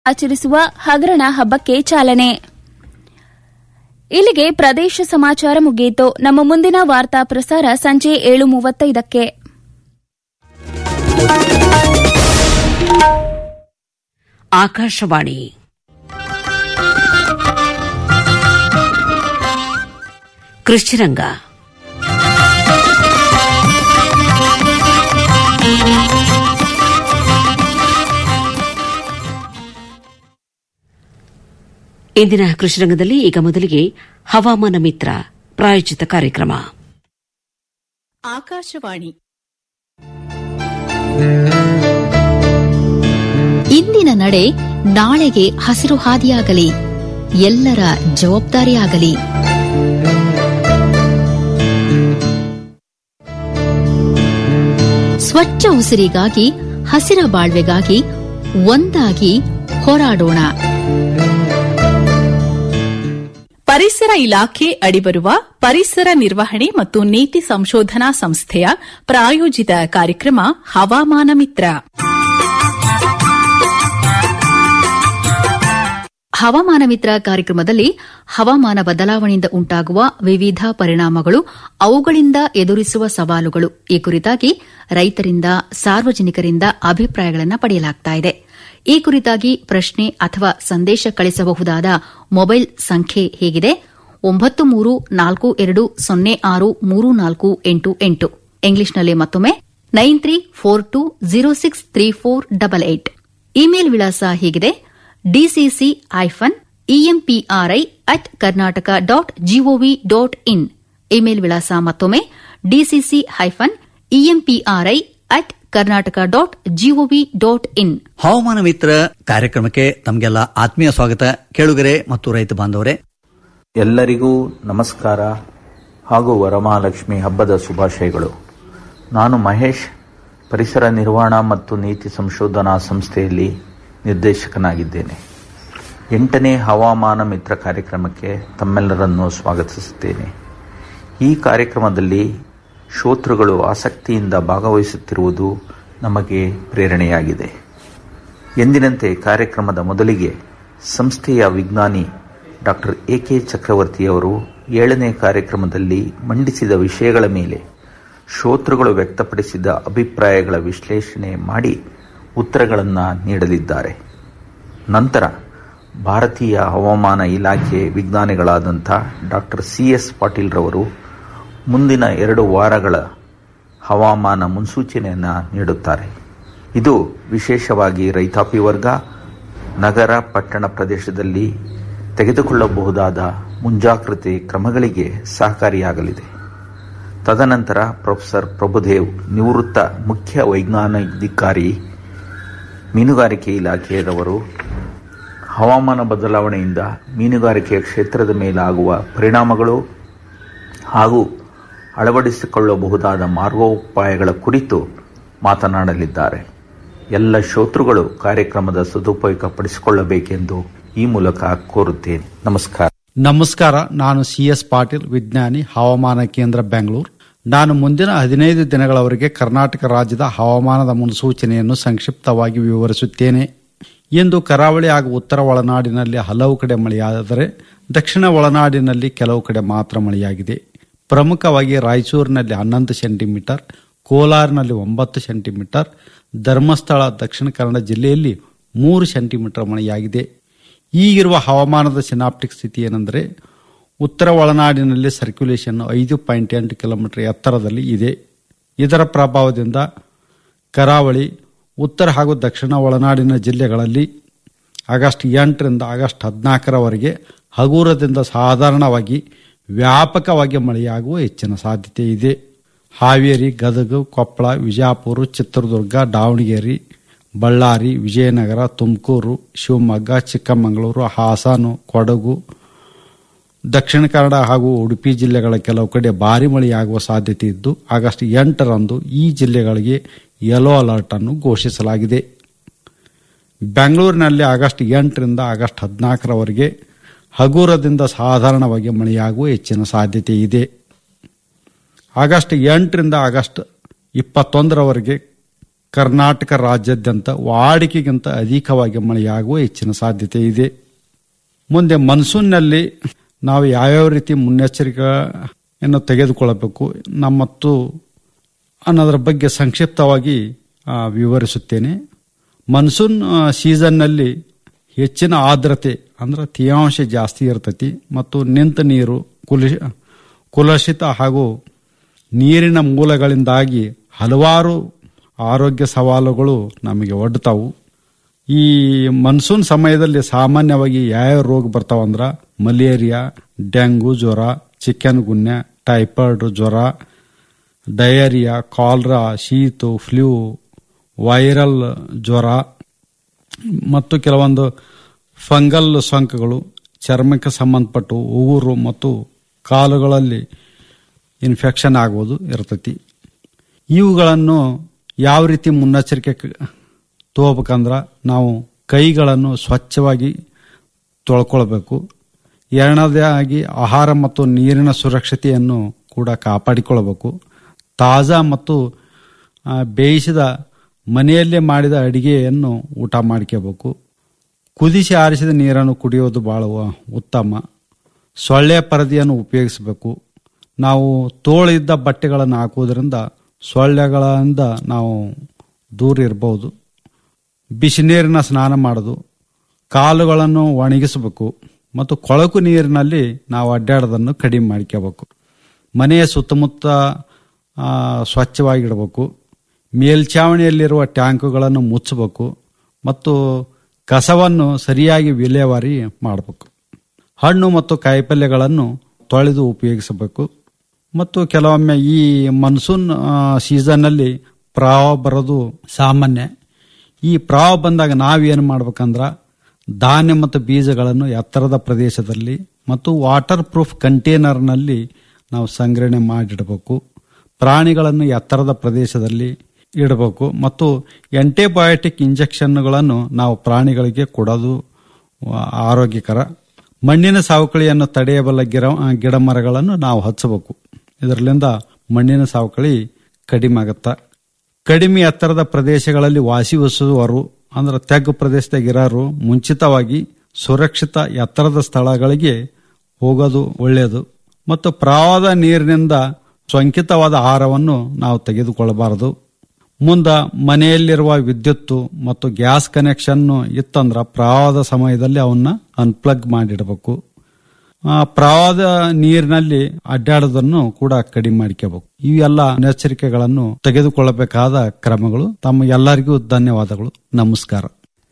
ಆಚರಿಸುವ ಹಗರಣ ಹಬ್ಬಕ್ಕೆ ಚಾಲನೆ ಇಲ್ಲಿಗೆ ಪ್ರದೇಶ ಸಮಾಚಾರ ಮುಗಿಯಿತು ನಮ್ಮ ಮುಂದಿನ ವಾರ್ತಾ ಪ್ರಸಾರ ಸಂಜೆ ಏಳು ಮೂವತ್ತೈದಕ್ಕೆ ಆಕಾಶವಾಣಿ ಕೃಷಿರಂಗ ಇಂದಿನ ಕೃಷಿರಂಗದಲ್ಲಿ ಈಗ ಮೊದಲಿಗೆ ಹವಾಮಾನ ಮಿತ್ರ ಪ್ರಾಯೋಜಿತ ಕಾರ್ಯಕ್ರಮ ಆಕಾಶವಾಣಿ ಇಂದಿನ ನಡೆ ನಾಳೆಗೆ ಹಸಿರು ಹಾದಿಯಾಗಲಿ ಎಲ್ಲರ ಜವಾಬ್ದಾರಿಯಾಗಲಿ ಸ್ವಚ್ಛ ಉಸಿರಿಗಾಗಿ ಹಸಿರ ಬಾಳ್ವೆಗಾಗಿ ಒಂದಾಗಿ ಹೋರಾಡೋಣ ಪರಿಸರ ಇಲಾಖೆ ಅಡಿಬರುವ ಪರಿಸರ ನಿರ್ವಹಣೆ ಮತ್ತು ನೀತಿ ಸಂಶೋಧನಾ ಸಂಸ್ಥೆಯ ಪ್ರಾಯೋಜಿತ ಕಾರ್ಯಕ್ರಮ ಹವಾಮಾನ ಮಿತ್ರ ಹವಾಮಾನ ಮಿತ್ರ ಕಾರ್ಯಕ್ರಮದಲ್ಲಿ ಹವಾಮಾನ ಬದಲಾವಣೆಯಿಂದ ಉಂಟಾಗುವ ವಿವಿಧ ಪರಿಣಾಮಗಳು ಅವುಗಳಿಂದ ಎದುರಿಸುವ ಸವಾಲುಗಳು ಈ ಕುರಿತಾಗಿ ರೈತರಿಂದ ಸಾರ್ವಜನಿಕರಿಂದ ಅಭಿಪ್ರಾಯಗಳನ್ನು ಪಡೆಯಲಾಗುತ್ತಿದೆ ಈ ಕುರಿತಾಗಿ ಪ್ರಶ್ನೆ ಅಥವಾ ಸಂದೇಶ ಕಳಿಸಬಹುದಾದ ಮೊಬೈಲ್ ಸಂಖ್ಯೆ ಹೇಗಿದೆ ಒಂಬತ್ತು ಮೂರು ನಾಲ್ಕು ಎರಡು ಸೊನ್ನೆ ಆರು ಮೂರು ನಾಲ್ಕು ಎಂಟು ಎಂಟು ಇಂಗ್ಲಿಷ್ನಲ್ಲಿ ಮತ್ತೊಮ್ಮೆ nine three four two zero six three four double eight email ವಿಳಾಸ ಹೀಗಿದೆ DCC hyphen EMPRI at Karnataka dot GOV dot in email ವಿಳಾಸ ಮತ್ತೊಮ್ಮೆ DCC hyphen EMPRI at Karnataka dot GOV dot in ಹವಾಮಾನ ಮಿತ್ರ ಕಾರ್ಯಕ್ರಮಕ್ಕೆ ತಮಗೆಲ್ಲ ಆತ್ಮೀಯ ಸ್ವಾಗತ ಕೇಳುಗರೆ ಮತ್ತು ರೈತ ಬಾಂಧವರೇ ಎಲ್ಲರಿಗೂ ನಮಸ್ಕಾರ ಹಾಗೂ ವರಮಹಾಲಕ್ಷ್ಮಿ ಹಬ್ಬದ ಶುಭಾಶಯಗಳು ನಾನು ಮಹೇಶ್ ಪರಿಸರ ನಿರ್ವಹಣಾ ಮತ್ತು ನೀತಿ ಸಂಶೋಧನಾ ಸಂಸ್ಥೆಯಲ್ಲಿ ನಿರ್ದೇಶಕನಾಗಿದ್ದೇನೆ ಎಂಟನೇ ಹವಾಮಾನ ಮಿತ್ರ ಕಾರ್ಯಕ್ರಮಕ್ಕೆ ತಮ್ಮೆಲ್ಲರನ್ನು ಸ್ವಾಗತಿಸುತ್ತೇನೆ ಈ ಕಾರ್ಯಕ್ರಮದಲ್ಲಿ ಶ್ರೋತೃಗಳು ಆಸಕ್ತಿಯಿಂದ ಭಾಗವಹಿಸುತ್ತಿರುವುದು ನಮಗೆ ಪ್ರೇರಣೆಯಾಗಿದೆ ಎಂದಿನಂತೆ ಕಾರ್ಯಕ್ರಮದ ಮೊದಲಿಗೆ ಸಂಸ್ಥೆಯ ವಿಜ್ಞಾನಿ ಡಾಕ್ಟರ್ ಎ ಕೆ ಚಕ್ರವರ್ತಿಯವರು ಏಳನೇ ಕಾರ್ಯಕ್ರಮದಲ್ಲಿ ಮಂಡಿಸಿದ ವಿಷಯಗಳ ಮೇಲೆ ಶ್ರೋತೃಗಳು ವ್ಯಕ್ತಪಡಿಸಿದ ಅಭಿಪ್ರಾಯಗಳ ವಿಶ್ಲೇಷಣೆ ಮಾಡಿ ಉತ್ತರಗಳನ್ನು ನೀಡಲಿದ್ದಾರೆ ನಂತರ ಭಾರತೀಯ ಹವಾಮಾನ ಇಲಾಖೆ ವಿಜ್ಞಾನಿಗಳಾದಂಥ ಡಾಕ್ಟರ್ ಸಿ ಎಸ್ ಪಾಟೀಲ್ ರವರು ಮುಂದಿನ ಎರಡು ವಾರಗಳ ಹವಾಮಾನ ಮುನ್ಸೂಚನೆಯನ್ನು ನೀಡುತ್ತಾರೆ ಇದು ವಿಶೇಷವಾಗಿ ರೈತಾಪಿ ವರ್ಗ ನಗರ ಪಟ್ಟಣ ಪ್ರದೇಶದಲ್ಲಿ ತೆಗೆದುಕೊಳ್ಳಬಹುದಾದ ಮುಂಜಾಗ್ರತೆ ಕ್ರಮಗಳಿಗೆ ಸಹಕಾರಿಯಾಗಲಿದೆ ತದನಂತರ ಪ್ರೊಫೆಸರ್ ಪ್ರಭುದೇವ್ ನಿವೃತ್ತ ಮುಖ್ಯ ವೈಜ್ಞಾನಿಕಾಧಿಕಾರಿ ಮೀನುಗಾರಿಕೆ ಇಲಾಖೆಯವರು ಹವಾಮಾನ ಬದಲಾವಣೆಯಿಂದ ಮೀನುಗಾರಿಕೆಯ ಕ್ಷೇತ್ರದ ಮೇಲಾಗುವ ಪರಿಣಾಮಗಳು ಹಾಗೂ ಅಳವಡಿಸಿಕೊಳ್ಳಬಹುದಾದ ಮಾರ್ಗೋಪಾಯಗಳ ಕುರಿತು ಮಾತನಾಡಲಿದ್ದಾರೆ ಎಲ್ಲ ಶ್ರೋತೃಗಳು ಕಾರ್ಯಕ್ರಮದ ಸದುಪಯೋಗ ಪಡಿಸಿಕೊಳ್ಳಬೇಕೆಂದು ಈ ಮೂಲಕ ಕೋರುತ್ತೇನೆ ನಮಸ್ಕಾರ ನಮಸ್ಕಾರ ನಾನು ಸಿ ಎಸ್ ಪಾಟೀಲ್ ವಿಜ್ಞಾನಿ ಹವಾಮಾನ ಕೇಂದ್ರ ಬೆಂಗಳೂರು ನಾನು ಮುಂದಿನ ಹದಿನೈದು ದಿನಗಳವರೆಗೆ ಕರ್ನಾಟಕ ರಾಜ್ಯದ ಹವಾಮಾನದ ಮುನ್ಸೂಚನೆಯನ್ನು ಸಂಕ್ಷಿಪ್ತವಾಗಿ ವಿವರಿಸುತ್ತೇನೆ ಇಂದು ಕರಾವಳಿ ಹಾಗೂ ಉತ್ತರ ಒಳನಾಡಿನಲ್ಲಿ ಹಲವು ಕಡೆ ಮಳೆಯಾದರೆ ದಕ್ಷಿಣ ಒಳನಾಡಿನಲ್ಲಿ ಕೆಲವು ಕಡೆ ಮಾತ್ರ ಮಳೆಯಾಗಿದೆ ಪ್ರಮುಖವಾಗಿ ರಾಯಚೂರಿನಲ್ಲಿ ಹನ್ನೊಂದು ಸೆಂಟಿಮೀಟರ್ ಕೋಲಾರಿನಲ್ಲಿ ಒಂಬತ್ತು ಸೆಂಟಿಮೀಟರ್ ಧರ್ಮಸ್ಥಳ ದಕ್ಷಿಣ ಕನ್ನಡ ಜಿಲ್ಲೆಯಲ್ಲಿ ಮೂರು ಸೆಂಟಿಮೀಟರ್ ಮಳೆಯಾಗಿದೆ ಈಗಿರುವ ಹವಾಮಾನದ ಸಿನಾಪ್ಟಿಕ್ ಸ್ಥಿತಿ ಏನೆಂದರೆ ಉತ್ತರ ಒಳನಾಡಿನಲ್ಲಿ ಸರ್ಕ್ಯುಲೇಷನ್ ಐದು ಪಾಯಿಂಟ್ ಎಂಟು ಕಿಲೋಮೀಟರ್ ಎತ್ತರದಲ್ಲಿ ಇದೆ ಇದರ ಪ್ರಭಾವದಿಂದ ಕರಾವಳಿ ಉತ್ತರ ಹಾಗೂ ದಕ್ಷಿಣ ಒಳನಾಡಿನ ಜಿಲ್ಲೆಗಳಲ್ಲಿ ಆಗಸ್ಟ್ ಎಂಟರಿಂದ ಆಗಸ್ಟ್ ಹದಿನಾಲ್ಕರವರೆಗೆ ಹಗುರದಿಂದ ಸಾಧಾರಣವಾಗಿ ವ್ಯಾಪಕವಾಗಿ ಮಳೆಯಾಗುವ ಹೆಚ್ಚಿನ ಸಾಧ್ಯತೆ ಇದೆ ಹಾವೇರಿ ಗದಗ ಕೊಪ್ಪಳ ವಿಜಯಪುರ ಚಿತ್ರದುರ್ಗ ದಾವಣಗೆರೆ ಬಳ್ಳಾರಿ ವಿಜಯನಗರ ತುಮಕೂರು ಶಿವಮೊಗ್ಗ ಚಿಕ್ಕಮಗಳೂರು ಹಾಸನ ಕೊಡಗು ದಕ್ಷಿಣ ಕನ್ನಡ ಹಾಗೂ ಉಡುಪಿ ಜಿಲ್ಲೆಗಳ ಕೆಲವು ಕಡೆ ಭಾರಿ ಮಳೆಯಾಗುವ ಸಾಧ್ಯತೆ ಇದ್ದು ಆಗಸ್ಟ್ ಎಂಟರಂದು ಈ ಜಿಲ್ಲೆಗಳಿಗೆ ಯೆಲ್ಲೋ ಅಲರ್ಟ್ ಅನ್ನು ಘೋಷಿಸಲಾಗಿದೆ ಬೆಂಗಳೂರಿನಲ್ಲಿ ಆಗಸ್ಟ್ ಎಂಟರಿಂದ ಆಗಸ್ಟ್ ಹದಿನಾಲ್ಕರವರೆಗೆ ಹಗುರದಿಂದ ಸಾಧಾರಣವಾಗಿ ಮಳೆಯಾಗುವ ಹೆಚ್ಚಿನ ಸಾಧ್ಯತೆ ಇದೆ ಆಗಸ್ಟ್ ಎಂಟರಿಂದ ಆಗಸ್ಟ್ ಇಪ್ಪತ್ತೊಂದರವರೆಗೆ ಕರ್ನಾಟಕ ರಾಜ್ಯಾದ್ಯಂತ ವಾಡಿಕೆಗಿಂತ ಅಧಿಕವಾಗಿ ಮಳೆಯಾಗುವ ಹೆಚ್ಚಿನ ಸಾಧ್ಯತೆ ಇದೆ ಮುಂದೆ ಮನ್ಸೂನ್ನಲ್ಲಿ ನಾವು ಯಾವ್ಯಾವ ರೀತಿ ಮುನ್ನೆಚ್ಚರಿಕೆಯನ್ನು ತೆಗೆದುಕೊಳ್ಳಬೇಕು ನಮ್ಮ ಮತ್ತು ಅನ್ನೋದರ ಬಗ್ಗೆ ಸಂಕ್ಷಿಪ್ತವಾಗಿ ಆ, ವಿವರಿಸುತ್ತೇನೆ ಮನ್ಸೂನ್ ಆ, ಸೀಸನ್ನಲ್ಲಿ ಹೆಚ್ಚಿನ ಆರ್ದ್ರತೆ ಅಂದ್ರೆ ತೇವಾಂಶ ಜಾಸ್ತಿ ಇರ್ತೈತಿ ಮತ್ತು ನಿಂತ ನೀರು ಕುಲಿ ಕುಲಷಿತ ಹಾಗೂ ನೀರಿನ ಮೂಲಗಳಿಂದಾಗಿ ಹಲವಾರು ಆರೋಗ್ಯ ಸವಾಲುಗಳು ನಮಗೆ ಒಡ್ತಾವು ಈ ಮನ್ಸೂನ್ ಸಮಯದಲ್ಲಿ ಸಾಮಾನ್ಯವಾಗಿ ಯಾವ್ಯಾವ ರೋಗ ಬರ್ತಾವಂದ್ರ ಮಲೇರಿಯಾ ಡೆಂಗು ಜ್ವರ ಚಿಕನ್ ಗುನ್ಯ ಟೈಫಾಯ್ಡ್ ಜ್ವರ ಡಯರಿಯಾ ಕಾಲ್ರಾ ಶೀತು ಫ್ಲೂ ವೈರಲ್ ಜ್ವರ ಮತ್ತು ಕೆಲವೊಂದು ಫಂಗಲ್ ಸೋಂಕುಗಳು ಚರ್ಮಕ್ಕೆ ಸಂಬಂಧಪಟ್ಟು ಉಗುರು ಮತ್ತು ಕಾಲುಗಳಲ್ಲಿ ಇನ್ಫೆಕ್ಷನ್ ಆಗುವುದು ಇರ್ತೈತಿ ಇವುಗಳನ್ನು ಯಾವ ರೀತಿ ಮುನ್ನೆಚ್ಚರಿಕೆ ಕ- ತಗೋಬೇಕಂದ್ರ ನಾವು ಕೈಗಳನ್ನು ಸ್ವಚ್ಛವಾಗಿ ತೊಳ್ಕೊಳ್ಬೇಕು ಎರಡನೇದಾಗಿ ಆಹಾರ ಮತ್ತು ನೀರಿನ ಸುರಕ್ಷತೆಯನ್ನು ಕೂಡ ಕಾಪಾಡಿಕೊಳ್ಳಬೇಕು ತಾಜಾ ಮತ್ತು ಆ, ಬೇಯಿಸಿದ ಮನೆಯಲ್ಲೇ ಮಾಡಿದ ಅಡಿಗೆಯನ್ನು ಊಟ ಮಾಡ್ಕೋಬೇಕು ಕುದಿಸಿ ಆರಿಸಿದ ನೀರನ್ನು ಕುಡಿಯೋದು ಬಹಳ ವ- ಉತ್ತಮ ಸೊಳ್ಳೆ ಪರದೆಯನ್ನು ಉಪಯೋಗಿಸಬೇಕು ನಾವು ತೋಳಿದ್ದ ಬಟ್ಟೆಗಳನ್ನು ಹಾಕುವುದರಿಂದ ಸೊಳ್ಳೆಗಳಿಂದ ನಾವು ದೂರ ಇರಬಹುದು ಬಿಸಿನೀರಿನ ಸ್ನಾನ ಮಾಡೋದು ಕಾಲುಗಳನ್ನು ಒಣಗಿಸಬೇಕು ಮತ್ತು ಕೊಳಕು ನೀರಿನಲ್ಲಿ ನಾವು ಅಡ್ಡಾಡೋದನ್ನು ಕಡಿಮೆ ಮಾಡ್ಕೋಬೇಕು ಮನೆಯ ಸುತ್ತಮುತ್ತ ಆ, ಸ್ವಚ್ಛವಾಗಿಡಬೇಕು ಮೇಲ್ಛಾವಣಿಯಲ್ಲಿರುವ ಟ್ಯಾಂಕುಗಳನ್ನು ಮುಚ್ಚಬೇಕು ಮತ್ತು ಕಸವನ್ನು ಸರಿಯಾಗಿ ವಿಲೇವಾರಿ ಮಾಡಬೇಕು ಹಣ್ಣು ಮತ್ತು ಕಾಯಿಪಲ್ಯಗಳನ್ನು ತೊಳೆದು ಉಪಯೋಗಿಸಬೇಕು ಮತ್ತು ಕೆಲವೊಮ್ಮೆ ಈ ಮನ್ಸೂನ್ ಸೀಸನ್ನಲ್ಲಿ ಪ್ರವಾಹ ಬರೋದು ಸಾಮಾನ್ಯ ಈ ಪ್ರವಾಹ ಬಂದಾಗ ನಾವೇನು ಮಾಡ್ಬೇಕಂದ್ರ ಧಾನ್ಯ ಮತ್ತು ಬೀಜಗಳನ್ನು ಎತ್ತರದ ಪ್ರದೇಶದಲ್ಲಿ ಮತ್ತು ವಾಟರ್ ಪ್ರೂಫ್ ಕಂಟೈನರ್ನಲ್ಲಿ ನಾವು ಸಂಗ್ರಹಣೆ ಮಾಡಿಡಬೇಕು ಪ್ರಾಣಿಗಳನ್ನು ಎತ್ತರದ ಪ್ರದೇಶದಲ್ಲಿ ಇಡಬೇಕು ಮತ್ತು ಆಂಟಿಬಯೋಟಿಕ್ ಇಂಜೆಕ್ಷನ್ಗಳನ್ನು ನಾವು ಪ್ರಾಣಿಗಳಿಗೆ ಕೊಡೋದು ಆ, ಆರೋಗ್ಯಕರ ಮಣ್ಣಿನ ಸಾವಕಳಿಯನ್ನು ತಡೆಯಬಲ್ಲ ಗಿಡ ಗಿಡ ಮರಗಳನ್ನು ನಾವು ಹಚ್ಚಬೇಕು ಇದರಿಂದ ಮಣ್ಣಿನ ಸಾವಕಳಿ ಕಡಿಮೆ ಆಗುತ್ತಾ ಕಡಿಮೆ ಎತ್ತರದ ಪ್ರದೇಶಗಳಲ್ಲಿ ವಾಸಿಸುವವರು ಅಂದ್ರೆ ತೆಗ್ಗು ಪ್ರದೇಶದಾಗ ಇರೋರು ಮುಂಚಿತವಾಗಿ ಸುರಕ್ಷಿತ ಎತ್ತರದ ಸ್ಥಳಗಳಿಗೆ ಹೋಗೋದು ಒಳ್ಳೆಯದು ಮತ್ತು ಪ್ರವಾಹದ ನೀರಿನಿಂದ ಸೋಂಕಿತವಾದ ಆಹಾರವನ್ನು ನಾವು ತೆಗೆದುಕೊಳ್ಳಬಾರದು ಮುಂದ ಮನೆಯಲ್ಲಿರುವ ವಿದ್ಯುತ್ತು ಮತ್ತು ಗ್ಯಾಸ್ ಕನೆಕ್ಷನ್ ಇತ್ತಂದ್ರ ಪ್ರವಾಹದ ಸಮಯದಲ್ಲಿ ಅವನ್ನ ಅನ್ಪ್ಲಗ್ ಮಾಡಿಡಬೇಕು ಆ, ಪ್ರವಾಹದ ನೀರಿನಲ್ಲಿ ಅಡ್ಡಾಡೋದನ್ನು ಕೂಡ ಕಡಿಮೆ ಮಾಡ್ಕೋಬೇಕು ಇವೆಲ್ಲ ಮುನ್ನೆಚ್ಚರಿಕೆಗಳನ್ನು ತೆಗೆದುಕೊಳ್ಳಬೇಕಾದ ಕ್ರಮಗಳು ತಮ್ಮ ಎಲ್ಲರಿಗೂ ಧನ್ಯವಾದಗಳು ನಮಸ್ಕಾರ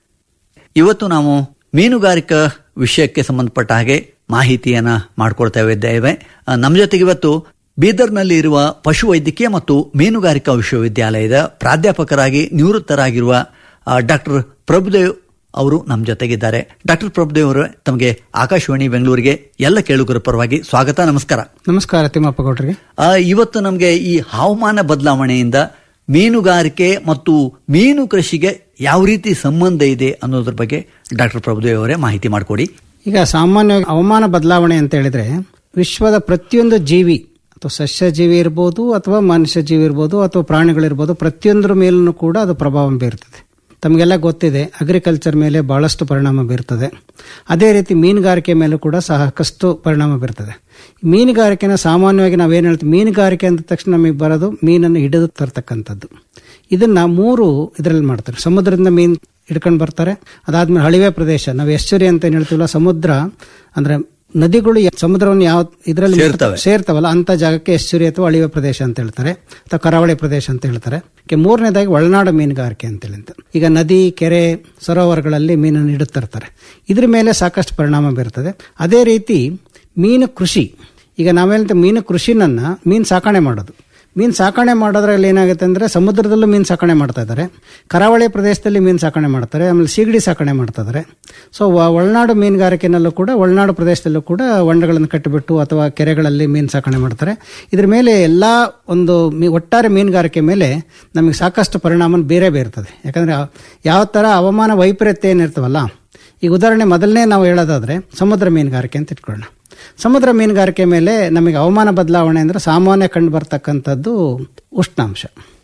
ಇವತ್ತು ನಾವು ಮೀನುಗಾರಿಕಾ ವಿಷಯಕ್ಕೆ ಸಂಬಂಧಪಟ್ಟ ಹಾಗೆ ಮಾಹಿತಿಯನ್ನ ಮಾಡ್ಕೊಳ್ತಾ ಇದ್ದೇವೆ ಆ, ನಮ್ಮ ಜೊತೆಗೆ ಇವತ್ತು ಬೀದರ್ನಲ್ಲಿ ಇರುವ ಪಶುವೈದ್ಯಕೀಯ ಮತ್ತು ಮೀನುಗಾರಿಕಾ ವಿಶ್ವವಿದ್ಯಾಲಯದ ಪ್ರಾಧ್ಯಾಪಕರಾಗಿ ನಿವೃತ್ತರಾಗಿರುವ ಡಾಕ್ಟರ್ ಪ್ರಭುದೇವ್ ಅವರು ನಮ್ಮ ಜೊತೆಗಿದ್ದಾರೆ ಡಾಕ್ಟರ್ ಪ್ರಭುದೇವ್ ಅವರೇ ತಮಗೆ ಆಕಾಶವಾಣಿ ಬೆಂಗಳೂರಿಗೆ ಎಲ್ಲ ಕೇಳುಗರ ಪರವಾಗಿ ಸ್ವಾಗತ ನಮಸ್ಕಾರ ನಮಸ್ಕಾರ ತಿಮ್ಮಪ್ಪ ಗೌಡ್ರಿಗೆ ಆ, ಇವತ್ತು ನಮಗೆ ಈ ಹವಾಮಾನ ಬದಲಾವಣೆಯಿಂದ ಮೀನುಗಾರಿಕೆ ಮತ್ತು ಮೀನು ಕೃಷಿಗೆ ಯಾವ ರೀತಿ ಸಂಬಂಧ ಇದೆ ಅನ್ನೋದ್ರ ಬಗ್ಗೆ ಡಾಕ್ಟರ್ ಪ್ರಭುದೇವ್ ಅವರೇ ಮಾಹಿತಿ ಮಾಡಿಕೊಡಿ ಈಗ ಸಾಮಾನ್ಯವಾಗಿ ಹವಾಮಾನ ಬದಲಾವಣೆ ಅಂತ ಹೇಳಿದ್ರೆ ವಿಶ್ವದ ಪ್ರತಿಯೊಂದು ಜೀವಿ ಅಥವಾ ಸಸ್ಯ ಜೀವಿ ಇರ್ಬೋದು ಅಥವಾ ಮನುಷ್ಯ ಜೀವಿ ಇರ್ಬೋದು ಅಥವಾ ಪ್ರಾಣಿಗಳಿರ್ಬೋದು ಪ್ರತಿಯೊಂದರ ಮೇಲೂ ಕೂಡ ಅದು ಪ್ರಭಾವ ಬೀರ್ತದೆ ತಮಗೆಲ್ಲ ಗೊತ್ತಿದೆ ಅಗ್ರಿಕಲ್ಚರ್ ಮೇಲೆ ಬಹಳಷ್ಟು ಪರಿಣಾಮ ಬೀರ್ತದೆ ಅದೇ ರೀತಿ ಮೀನುಗಾರಿಕೆ ಮೇಲೂ ಕೂಡ ಸಾಕಷ್ಟು ಪರಿಣಾಮ ಬೀರ್ತದೆ ಮೀನುಗಾರಿಕೆನ ಸಾಮಾನ್ಯವಾಗಿ ನಾವೇನು ಹೇಳ್ತೀವಿ ಮೀನುಗಾರಿಕೆ ಅಂದ ತಕ್ಷಣ ನಮಗೆ ಬರೋದು ಮೀನನ್ನು ಹಿಡಿದು ತರ್ತಕ್ಕಂಥದ್ದು ಇದನ್ನ ಮೂರು ಇದರಲ್ಲಿ ಮಾಡ್ತಾರೆ ಸಮುದ್ರದಿಂದ ಮೀನು ಹಿಡ್ಕೊಂಡು ಬರ್ತಾರೆ ಅದಾದ್ಮೇಲೆ ಹಳಿವೆ ಪ್ರದೇಶ ನಾವು ಎಶ್ಚರಿ ಅಂತ ಏನ್ ಹೇಳ್ತೀವಲ್ಲ ಸಮುದ್ರ ಅಂದ್ರೆ ನದಿಗಳು ಯ- ಸಮುದ್ರವನ್ನು ಯಾವ ಇದರಲ್ಲಿ ಸೇರ್ತವೆ. ಸೇರ್ತಾವಲ್ಲ ಅಂತ ಜಾಗಕ್ಕೆ ಎಶ್ಚರಿ ಅಥವಾ ಅಳಿವೆ ಪ್ರದೇಶ ಅಂತ ಹೇಳ್ತಾರೆ ಅಥವಾ ಕರಾವಳಿ ಪ್ರದೇಶ ಅಂತ ಹೇಳ್ತಾರೆ ಕೆ ಮೂರನೇದಾಗಿ ಒಳನಾಡು ಮೀನುಗಾರಿಕೆ ಅಂತ ಹೇಳಿ ಅಂತ. ಈಗ ನದಿ ಕೆರೆ ಸರೋವರಗಳಲ್ಲಿ ಮೀನನ್ನು ಇಡುತ್ತಿರ್ತಾರೆ ಇದ್ರ ಮೇಲೆ ಸಾಕಷ್ಟು ಪರಿಣಾಮ ಬೀರ್ತದೆ ಅದೇ ರೀತಿ ಮೀನು ಕೃಷಿ ಈಗ ನಾವೇನಂತ ಮೀನು ಕೃಷಿನನ್ನ ಮೀನು ಸಾಕಣೆ ಮಾಡೋದು ಮೀನು ಸಾಕಣೆ ಮಾಡೋದ್ರಲ್ಲಿ ಏನಾಗುತ್ತೆ ಅಂದ್ರೆ ಸಮುದ್ರದಲ್ಲೂ ಮೀನು ಸಾಕಣೆ ಮಾಡ್ತಾ ಇದ್ದಾರೆ ಕರಾವಳಿ ಪ್ರದೇಶದಲ್ಲಿ ಮೀನು ಸಾಕಣೆ ಮಾಡ್ತಾರೆ ಆಮೇಲೆ ಸೀಗಡಿ ಸಾಕಣೆ ಮಾಡ್ತಾ ಇದ್ದಾರೆ ಸೊ ಒಳನಾಡು ಮೀನುಗಾರಿಕೆನಲ್ಲೂ ಕೂಡ ಒಳನಾಡು ಪ್ರದೇಶದಲ್ಲೂ ಕೂಡ ಹೊಂಡಗಳನ್ನು ಕಟ್ಟಿಬಿಟ್ಟು ಅಥವಾ ಕೆರೆಗಳಲ್ಲಿ ಮೀನು ಸಾಕಣೆ ಮಾಡ್ತಾರೆ ಇದ್ರ ಮೇಲೆ ಎಲ್ಲ ಒಂದು ಮೀ- ಒಟ್ಟಾರೆ ಮೀನುಗಾರಿಕೆ ಮೇಲೆ ನಮಗೆ ಸಾಕಷ್ಟು ಪರಿಣಾಮ ಬೇರೆ ಬೀರ್ತದೆ ಯಾಕಂದ್ರೆ ಆ- ಯಾವ ತರ ಹವಾಮಾನ ವೈಪರೀತ್ಯ ಏನಿರ್ತವಲ್ಲ ಈಗ ಉದಾಹರಣೆ ಮೊದಲನೇ ನಾವು ಹೇಳೋದಾದ್ರೆ ಸಮುದ್ರ ಮೀನುಗಾರಿಕೆ ಅಂತ ಇಟ್ಕೊಳ್ಳೋಣ ಸಮುದ್ರ ಮೀನುಗಾರಿಕೆ ಮೇಲೆ ನಮಗೆ ಹವಾಮಾನ ಬದಲಾವಣೆ ಅಂದ್ರೆ ಸಾಮಾನ್ಯ ಕಂಡು ಬರ್ತಕ್ಕಂಥದ್ದು ಉಷ್ಣಾಂಶ